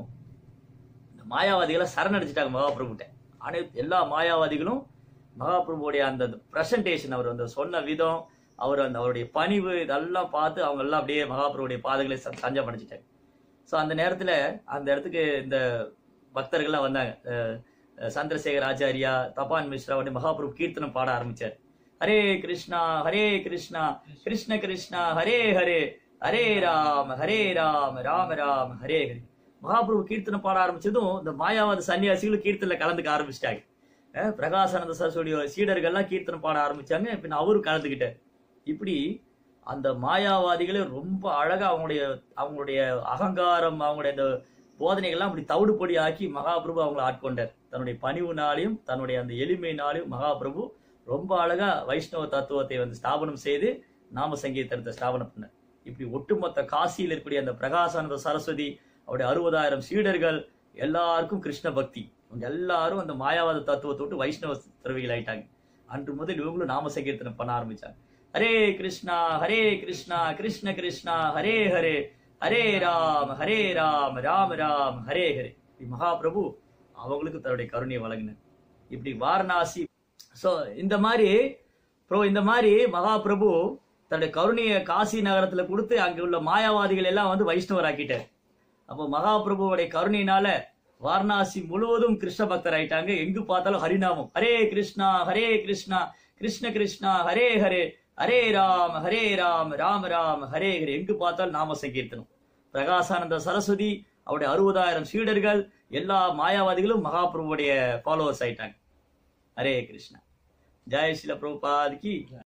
இந்த மாயாவாதிகளை சரணடைச்சிட்டாங்க மகாபிரபுட்ட அனைத்து எல்லா மாயாவாதிகளும் மகாபிரபுடைய அந்த பிரசன்டேஷன் அவர் அந்த சொன்ன விதம் அவர் அந்த அவருடைய பணிவு இதெல்லாம் பார்த்து அவங்க எல்லாம் அப்படியே மகாபிரபுடைய பாதைகளை ச- சஞ்சம் அடைச்சிட்டாங்க ஸோ அந்த நேரத்துல அந்த இடத்துக்கு இந்த பக்தர்கள்லாம் வந்தாங்க அஹ் அஹ் சந்திரசேகர் ஆச்சாரியா தபான் மிஸ்ரா வந்து மகாபிரபு கீர்த்தனம் பாட ஆரம்பிச்சார் ஹரே கிருஷ்ணா ஹரே கிருஷ்ணா கிருஷ்ண கிருஷ்ணா ஹரே ஹரே ஹரே ராம ஹரே ராம ராம ராம ஹரே ஹரே மகாபிரபு கீர்த்தனம் பாட ஆரம்பிச்சதும் இந்த மாயாவாத சன்னியாசிகளும் கீர்த்தனில் கலந்துக்க ஆரம்பிச்சிட்டாங்க அஹ் பிரகாசானந்த சரஸ்வதியோட சீடர்கள்லாம் கீர்த்தனம் பாட ஆரம்பிச்சாங்க பின்ன அவரும் கலந்துக்கிட்டார் இப்படி அந்த மாயாவாதிகளை ரொம்ப அழகா அவங்களுடைய அவங்களுடைய அகங்காரம் அவங்களுடைய இந்த போதனைகள்லாம் அப்படி தவிடு பொடி ஆக்கி மகாபிரபு அவங்களை ஆட்கொண்டார் தன்னுடைய பணிவுனாலையும் தன்னுடைய அந்த எளிமையினாலையும் மகாபிரபு ரொம்ப அழகா வைஷ்ணவ தத்துவத்தை வந்து ஸ்தாபனம் செய்து நாம சங்கீதத்தை ஸ்தாபனம் பண்ணார் இப்படி ஒட்டுமொத்த காசியில் இருக்கக்கூடிய அந்த பிரகாசானந்த சரஸ்வதி அவருடைய அறுபதாயிரம் சீடர்கள் எல்லாருக்கும் கிருஷ்ண பக்தி அவங்க எல்லாரும் அந்த மாயாவாத தத்துவத்தை விட்டு வைஷ்ணவ துறவிகள் ஆயிட்டாங்க அன்று முதல் இவங்களும் நாம சங்கீர்த்தனம் பண்ண ஆரம்பிச்சாங்க ஹரே கிருஷ்ணா ஹரே கிருஷ்ணா கிருஷ்ண கிருஷ்ணா ஹரே ஹரே ஹரே ராம் ஹரே ராம் ராம் ராம் ஹரே ஹரே இப்படி மகாபிரபு அவங்களுக்கு தன்னுடைய கருணையை வழங்கினார் இப்படி வாரணாசி சோ இந்த மாதிரி ப்ரோ இந்த மாதிரி மகாபிரபு தன்னுடைய கருணையை காசி நகரத்துல கொடுத்து அங்க உள்ள மாயாவாதிகள் எல்லாம் வந்து வைஷ்ணவர் ஆக்கிட்டார் அப்போ மகாபிரபுவோடைய கருணையினால வாரணாசி முழுவதும் கிருஷ்ண பக்தர் ஆயிட்டாங்க எங்கு பார்த்தாலும் ஹரிநாமம் ஹரே கிருஷ்ணா ஹரே கிருஷ்ணா கிருஷ்ண கிருஷ்ணா ஹரே ஹரே ஹரே ராம் ஹரே ராம் ராம் ராம் ஹரே ஹரே எங்கு பார்த்தாலும் நாம சங்கீர்த்தனம் பிரகாசானந்த சரஸ்வதி அவருடைய அறுபதாயிரம் சீடர்கள் எல்லா மாயாவாதிகளும் மகாபிரபுவுடைய ஃபாலோவர்ஸ் ஆயிட்டாங்க ஹரே கிருஷ்ணா ஜெய் ஸ்ரீல பிரபுபாத் கி